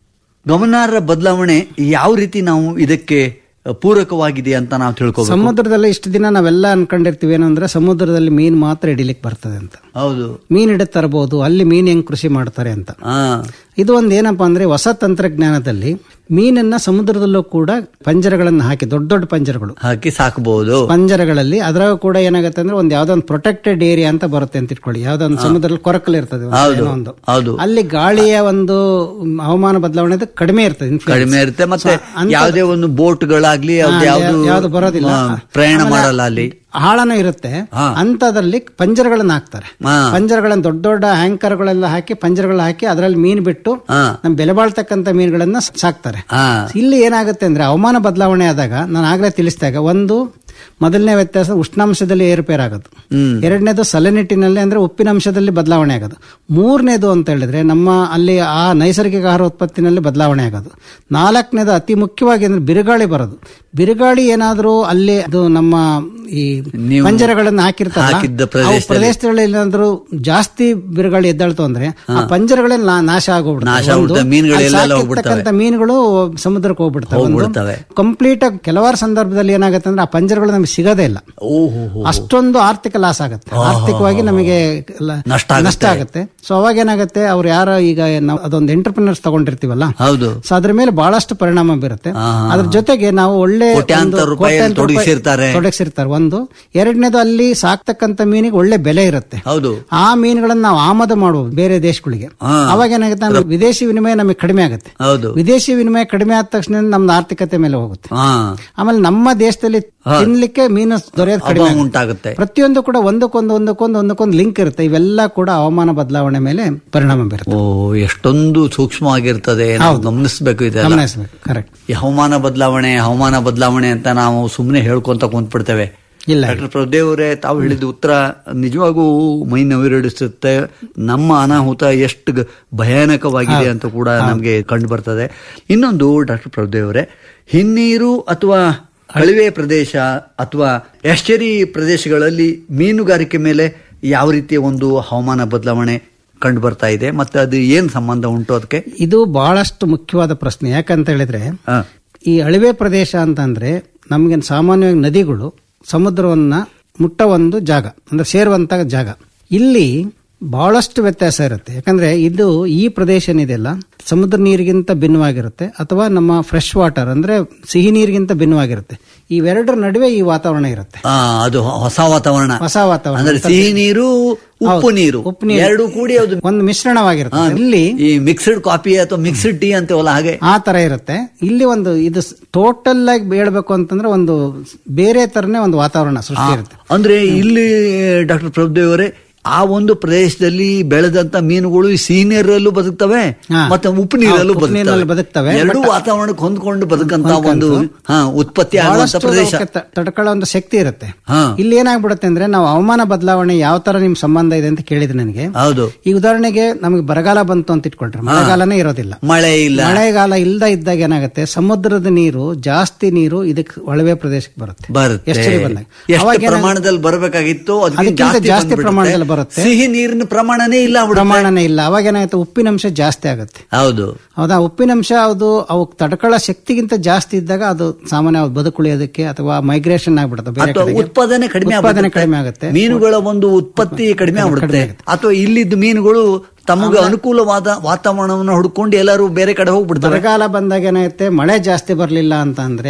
ಗಮನಾರ್ಹ ಬದಲಾವಣೆ ಯಾವ ರೀತಿ ನಾವು ಇದಕ್ಕೆ ಪೂರಕವಾಗಿದೆ ಅಂತ ನಾವು ತಿಳ್ಕೋಬೇಕು ಸಮುದ್ರದಲ್ಲಿ ಇಷ್ಟು ದಿನ ನಾವೆಲ್ಲ ಅನ್ಕೊಂಡಿರ್ತೀವಿ ಏನಂದ್ರೆ ಸಮುದ್ರದಲ್ಲಿ ಮೀನು ಮಾತ್ರ ಹಿಡಿಲಿಕ್ಕೆ ಬರ್ತದೆ ಅಂತ ಹೌದು ಮೀನ್ ಹಿಡಿದ್ ತರಬಹುದು ಅಲ್ಲಿ ಮೀನ್ ಹೆಂಗ್ ಕೃಷಿ ಮಾಡ್ತಾರೆ ಅಂತ ಹಾ ಇದು ಒಂದು ಏನಪ್ಪಾ ಅಂದ್ರೆ ಹೊಸ ತಂತ್ರಜ್ಞಾನದಲ್ಲಿ ಮೀನನ್ನ ಸಮುದ್ರದಲ್ಲೂ ಕೂಡ ಪಂಜರಗಳನ್ನು ಹಾಕಿ ದೊಡ್ಡ ದೊಡ್ಡ ಪಂಜರಗಳು ಹಾಕಿ ಸಾಕಬಹುದು ಪಂಜರಗಳಲ್ಲಿ ಅದ್ರಾಗ ಕೂಡ ಏನಾಗುತ್ತೆ ಅಂದ್ರೆ ಒಂದು ಯಾವ್ದೋ ಒಂದು ಪ್ರೊಟೆಕ್ಟೆಡ್ ಏರಿಯಾ ಅಂತ ಬರುತ್ತೆ ಅಂತ ಇಟ್ಕೊಳ್ಳಿ ಯಾವ್ದೋ ಒಂದು ಸಮುದ್ರದಲ್ಲಿ ಕೊರಕಲ್ ಇರ್ತದೆ ಒಂದು ಹೌದು ಏನೋ ಒಂದು ಹೌದು ಅಲ್ಲಿ ಗಾಳಿಯ ಒಂದು ಹವಾಮಾನ ಬದಲಾವಣೆ ಅದು ಕಡಿಮೆ ಇರ್ತದೆ influence. ಕಡಿಮೆ ಇರುತ್ತೆ ಮತ್ತೆ So, ಅಂಥದ್ದು- ಯಾವುದೇ ಒಂದು ಬೋಟ್ಗಳಾಗ್ಲಿ ಹಾ, ಯಾವ್ದು ಯಾವ್ದು ಬರೋದಿಲ್ಲ ಪ್ರಯಾಣ ಆಮೇಲೆ ಮಾಡಲ್ಲ ಅಲ್ಲಿ ಆಳನೂ ಇರುತ್ತೆ ಹಾ. ಅಂತದಲ್ಲಿ ಪಂಜರಗಳನ್ನ ಹಾಕ್ತಾರೆ ಹಾ. ಪಂಜರಗಳನ್ನ ದೊಡ್ಡ ದೊಡ್ಡ ಆಂಕರ್ಗಳೆಲ್ಲ ಹಾಕಿ ಪಂಜರಗಳ ಹಾಕಿ ಅದರಲ್ಲಿ ಮೀನು ಬಿಟ್ಟು ಹಾ. ನಮ್ ಬೆಲೆ ಬಾಳ್ತಕ್ಕಂಥ ಮೀನುಗಳನ್ನ ಸಾಕ್ತಾರೆ ಹಾ ಇಲ್ಲಿ ಏನಾಗುತ್ತೆ ಅಂದ್ರೆ ಹವಾಮಾನ ಬದಲಾವಣೆ ಆದಾಗ ನಾನು ಆಗ್ಲೇ ತಿಳಿಸಿದಾಗ ಒಂದು ಮೊದಲನೇ ವ್ಯತ್ಯಾಸ ಉಷ್ಣಾಂಶದಲ್ಲಿ ಏರುಪೇರು ಆಗೋದು ಹ್ಮ್. ಎರಡನೇದು ಸಲನಿಟ್ಟಿನಲ್ಲಿ ಅಂದ್ರೆ ಉಪ್ಪಿನಾಂಶದಲ್ಲಿ ಬದಲಾವಣೆ ಆಗೋದು ಮೂರನೇದು ಅಂತ ಹೇಳಿದ್ರೆ ನಮ್ಮ ಅಲ್ಲಿ ಆ ನೈಸರ್ಗಿಕ ಆಹಾರ ಉತ್ಪತ್ತಿನಲ್ಲಿ ಬದಲಾವಣೆ ಆಗೋದು ನಾಲ್ಕನೇದು ಅತಿ ಮುಖ್ಯವಾಗಿ ಅಂದ್ರೆ ಬಿರುಗಾಳಿ ಬರೋದು ಬಿರುಗಾಳಿ ಏನಾದರೂ ಅಲ್ಲಿ ಅದು ನಮ್ಮ ಈ ನೀವು ಪಂಜರಗಳನ್ನು ಹಾಕಿರ್ತಾರಲ್ಲ, ಹಾಕಿದ್ದ ಅವು ಪ್ರದೇಶದಲ್ಲಿ. ಪ್ರದೇಶದಲ್ಲಿ ಏನಾದರೂ ಜಾಸ್ತಿ ಬಿರುಗಾಳಿ ಎದ್ದಾಳ್ತು ಅಂದ್ರೆ ಆ ಪಂಜರಗಳೆಲ್ಲ ನಾ- ನಾಶ ಆಗೋಗ್ಬಿಡುತ್ತೆ ನಾಶ ಒಂದು, ಆಗ್ಬಿಡುತ್ತೆ, ಮೀನುಗಳು ಅಲ್ಲಿ ಎಲ್ಲೆಲ್ಲ ಸಾಕಿರ್ತಕ್ಕಂಥ ಮೀನುಗಳು ಸಮುದ್ರಕ್ಕೆ ಹೋಗ್ಬಿಡ್ತವೆ ಹೋಗ್ಬಿಡ್ತವೆ. ಕಂಪ್ಲೀಟ್ ಆಗಿ ಕೆಲವಾರು ಸಂದರ್ಭದಲ್ಲಿ ಏನಾಗುತ್ತೆ ಅಂದ್ರೆ ಆ ಪಂಜರಗಳು ನಮಗೆ ಸಿಗೋದೇ ಇಲ್ಲ ಓಹೋ ಅಷ್ಟೊಂದು ಆರ್ಥಿಕ ಲಾಸ್ ಆಗುತ್ತೆ ಆರ್ಥಿಕವಾಗಿ ನಮಗೆ ಲ- ನಷ್ಟ ಆಗುತ್ತೆ. ನಷ್ಟ ಆಗುತ್ತೆ ಸೊ ಅವಾಗ ಏನಾಗುತ್ತೆ ಅವ್ರು ಯಾರೋ ಈಗ ನಾವು ಅದೊಂದು ಎಂಟರ್ಪ್ರಿನರ್ಸ್ ತಗೊಂಡಿರ್ತೀವಲ್ಲ ಹೌದು ಸೊ ಅದ್ರ ಮೇಲೆ ಬಹಳಷ್ಟು ಪರಿಣಾಮ ಬೀರುತ್ತೆ ಹಾ. ಅದ್ರ ಜೊತೆಗೆ ನಾವು ಒಳ್ಳೆ ಕೋಟ್ಯಾಂತರ ಒಂದು ರೂಪಾಯಿ ಕೋಟ್ಯಾಂತರ ರೂಪಾಯಿ ತೊಡಗಿಸಿರ್ತಾರೆ. ತೊಡಗಿಸಿರ್ತಾರೆ ಒಂದು ಎರಡನೇದು ಅಲ್ಲಿ ಸಾಕ್ತಕ್ಕಂಥ ಮೀನಿಗೆ ಒಳ್ಳೆ ಬೆಲೆ ಇರುತ್ತೆ ಹೌದು ಆ ಮೀನುಗಳನ್ನ ನಾವು ಆಮದು ಮಾಡುವುದು ಬೇರೆ ದೇಶಗಳಿಗೆ ಹಾ. ಅವಾಗ ಏನಾಗುತ್ತೆ ಅಂದ್ರೆ ವಿದೇಶಿ ವಿನಿಮಯ ನಮಗೆ ಕಡಿಮೆ ಆಗುತ್ತೆ ಹೌದು ವಿದೇಶಿ ವಿನಿಮಯ ಕಡಿಮೆ ಆದ ತಕ್ಷಣ ನಮ್ದು ಆರ್ಥಿಕತೆ ಮೇಲೆ ಹೋಗುತ್ತೆ ಹಾ ಆಮೇಲೆ ನಮ್ಮ ದೇಶದಲ್ಲಿ ಹಾ. ತಿನ್ಲಿಕ್ಕೆ ಮೀನು ದೊರೆಯೋದು ಅಭಾವ ಕಡಿಮೆ ಆಗುತ್ತೆ. ಉಂಟಾಗುತ್ತೆ ಪ್ರತಿಯೊಂದು ಕೂಡ ಒಂದಕ್ಕೊಂದು ಒಂದಕ್ಕೊಂದು ಒಂದಕ್ಕೊಂದು ಲಿಂಕ್ ಇರುತ್ತೆ ಇವೆಲ್ಲ ಕೂಡ ಹವಾಮಾನ ಬದಲಾವಣೆ ಮೇಲೆ ಪರಿಣಾಮ ಬೀರುತ್ತೆ ಓ ಎಷ್ಟೊಂದು ಸೂಕ್ಷ್ಮವಾಗಿರ್ತದೆ ನಾವು ಗಮನಿಸಬೇಕು ಇದೆಲ್ಲ ಗಮನಿಸಬೇಕು ಕರೆಕ್ಟ್ ಈ ಹವಾಮಾನ ಬದಲಾವಣೆ ಹವಾಮಾನ ಬದಲಾವಣೆ ಅಂತ ನಾವು ಸುಮ್ಮನೆ ಹೇಳ್ಕೊಂತ ಕುಂತ್ಬಿಡ್ತೇವೆ ಇಲ್ಲ ಡಾಕ್ಟರ್ ಪ್ರಭುದೇವರೇ ತಾವು ಹೇಳಿದ ಉತ್ತರ ನಿಜವಾಗೂ ಮೈ ನವಿರಡಿಸುತ್ತೆ ನಮ್ಮ ಅನಾಹುತ ಎಷ್ಟು ಗ- ಭಯಾನಕವಾಗಿದೆ ಅಂತ ಕೂಡ ನಮಗೆ ಕಂಡು ಬರ್ತದೆ ಇನ್ನೊಂದು ಡಾಕ್ಟರ್ ಪ್ರಭುದೇವರೇ ಹಿನ್ನೀರು ಅಥವಾ ಕಣಿವೆ ಪ್ರದೇಶ ಅಥವಾ ಎಸ್ಟೇರಿ ಪ್ರದೇಶಗಳಲ್ಲಿ ಮೀನುಗಾರಿಕೆ ಮೇಲೆ ಯಾವ ರೀತಿಯ ಒಂದು ಹವಾಮಾನ ಬದಲಾವಣೆ ಕಂಡು ಬರ್ತಾ ಇದೆ ಮತ್ತೆ ಅದು ಏನ್ ಸಂಬಂಧ ಉಂಟು ಅದಕ್ಕೆ ಇದು ಬಹಳಷ್ಟು ಮುಖ್ಯವಾದ ಪ್ರಶ್ನೆ ಯಾಕಂತ ಹೇಳಿದ್ರೆ ಹ. ಈ ಅಳಿವೆ ಪ್ರದೇಶ ಅಂತಂದ್ರೆ ನಮಗೆ ಸಾಮಾನ್ಯವಾಗಿ ನದಿಗಳು ಸಮುದ್ರವನ್ನ ಮುಟ್ಟ ಒಂದು ಜಾಗ ಅಂದ್ರೆ ಸೇರುವಂತ ಜಾಗ ಇಲ್ಲಿ ಬಹಳಷ್ಟು ವ್ಯತ್ಯಾಸ ಇರುತ್ತೆ ಯಾಕಂದ್ರೆ ಇದು ಈ ಪ್ರದೇಶ ಏನಿದೆಯಲ್ಲ ಸಮುದ್ರ ನೀರಿಗಿಂತ ಭಿನ್ನವಾಗಿರುತ್ತೆ ಅಥವಾ ನಮ್ಮ ಫ್ರೆಶ್ ವಾಟರ್ ಅಂದ್ರೆ ಸಿಹಿ ನೀರಿಗಿಂತ ಭಿನ್ನವಾಗಿರುತ್ತೆ ಇವೆರಡರ ನಡುವೆ ಈ ವಾತಾವರಣ ಇರುತ್ತೆ ಆ, ಅದು ಹೊಸ ವಾತಾವರಣ ಹೊಸ ವಾತಾವರಣ ಅಂದ್ರೆ ಸಿಹಿ ನೀರು ಉಪ್ಪು ಹೌದು, ನೀರು ಉಪ್ಪು ನೀರು. ಎರಡು ಕೂಡಿ ಅದು ಒಂದು ಮಿಶ್ರಣವಾಗಿರುತ್ತೆ ಇಲ್ಲಿ ಈ ಮಿಕ್ಸ್ಡ್ ಕಾಫಿ ಅಥವಾ ಮಿಕ್ಸ್ಡ್ ಟೀ ಅಂತೇವಲ್ಲ ಹಾಗೆ ಆ ತರ ಇರುತ್ತೆ ಇಲ್ಲಿ ಒಂದು ಇದು ಟೋಟಲ್ ಆಗಿ ಹೇಳ್ಬೇಕು ಅಂತಂದ್ರೆ ಒಂದು ಬೇರೆ ತರನೇ ಒಂದು ವಾತಾವರಣ ಸೃಷ್ಟಿ ಇರುತ್ತೆ ಅಂದ್ರೆ ಇಲ್ಲಿ ಡಾಕ್ಟರ್ ಪ್ರಭುದೇವರೇ ಆ ಒಂದು ಪ್ರದೇಶದಲ್ಲಿ ಬೆಳೆದಂತ ಮೀನುಗಳು ಈ ಸಿಹಿ ನೀರಲ್ಲೂ ಬದುಕ್ತವೆ ಹಾ. ಮತ್ತೆ ಉಪ್ಪು ನೀರಲ್ಲೂ ಉಪ್ಪು ನೀರಿನಲ್ಲಿ ಬದುಕ್ತವೆ. ಎರಡು But- ವಾತಾವರಣಕ್ಕೆ ಹೊಂದ್ಕೊಂಡು ಬದುಕಂತ ಒಂದು ಹಾ ಉತ್ಪತ್ತಿ ಆಗುವಂತ ಬಹಳಷ್ಟು ಪ್ರದೇಶ ಅವಕ್ಕೆ ತ- ತಡ್ಕೊಳ್ಳೋ ಒಂದು ಶಕ್ತಿ ಇರುತ್ತೆ ಹಾ. ಇಲ್ಲಿ ಏನಾಗ್ಬಿಡುತ್ತೆ ಅಂದ್ರೆ ನಾವು ಹವಾಮಾನ ಬದಲಾವಣೆ ಯಾವ ತರ ನಿಮ್ ಸಂಬಂಧ ಇದೆ ಅಂತ ಕೇಳಿದ್ರೆ ನನಗೆ ಹೌದು ಈ ಉದಾಹರಣೆಗೆ ನಮಗೆ ಬರಗಾಲ ಬಂತು ಅಂತ ಇಟ್ಕೊಳ್ರಿ ಮಳೆಗಾಲನೇ ಇರೋದಿಲ್ಲ ಮಳೆ ಇಲ್ಲ ಮಳೆಗಾಲ ಇಲ್ದ ಇದ್ದಾಗ ಏನಾಗುತ್ತೆ ಸಮುದ್ರದ ನೀರು ಜಾಸ್ತಿ ನೀರು ಇದಕ್ಕೆ ಒಳವೆ ಪ್ರದೇಶಕ್ಕೆ ಬರುತ್ತೆ ಬರುತ್ತೆ ಎಷ್ಟೇ ಬಂದಾಗ ಎಷ್ಟು ಅವಾಗ ಏನಾಗುತ್ತೆ? ಪ್ರಮಾಣದಲ್ಲಿ ಬರಬೇಕಾಗಿತ್ತು ಅದಕ್ಕಿಂತ ಅದಕ್ಕಿಂತ ಜಾಸ್ತಿ ಜಾಸ್ತಿ ಬಂದ್ಬಿಡುತ್ತೆ. ಪ್ರಮಾಣದಲ್ಲಿ ಬರುತ್ತೆ. ಸಿಹಿ ನೀರಿನ ಪ್ರಮಾಣನೇ ಇಲ್ಲ ಆಗ್ಬಿಡುತ್ತೆ. ಪ್ರಮಾಣನೇ ಇಲ್ಲ ಅವಾಗ ಏನಾಗುತ್ತೆ ಉಪ್ಪಿನಂಶ ಜಾಸ್ತಿ ಆಗುತ್ತೆ ಹೌದು ಹೌದಾ ಉಪ್ಪಿನಂಶ ಅದು ಅವು ತಡ್ಕೊಳ್ಳೋ ಶಕ್ತಿಗಿಂತ ಜಾಸ್ತಿ ಇದ್ದಾಗ ಅದು ಸಾಮಾನ್ಯ ಅವ್ರು ಬದುಕುಳಿಯೋದಕ್ಕೆ ಅಥವಾ ಮೈಗ್ರೇಷನ್ ಆಗ್ಬಿಡುತ್ತೆ ಬೇರೆ ಅಥವಾ ಕಡೆಗೆ. ಉತ್ಪಾದನೆ ಕಡಿಮೆ ಉತ್ಪಾದನೆ ಆಗ್ಬಿಡುತ್ತೆ. ಕಡಿಮೆ ಆಗುತ್ತೆ ಮೀನುಗಳ ಒಂದು ಉತ್ಪತ್ತಿ ಕಡಿಮೆ ಆಗ್ಬಿಡುತ್ತೆ ಅಥವಾ ಇಲ್ಲಿದ್ದ ಮೀನುಗಳು ತಮಗೆ ಅನುಕೂಲವಾದ ವಾತಾವರಣವನ್ನು ಹುಡ್ಕೊಂಡು ಎಲ್ಲರೂ ಬೇರೆ ಕಡೆ ಹೋಗ್ಬಿಡ್ತಾರೆ ಬರಗಾಲ ಬಂದಾಗ ಏನಾಗುತ್ತೆ ಮಳೆ ಜಾಸ್ತಿ ಬರಲಿಲ್ಲ ಅಂತ ಅಂದ್ರೆ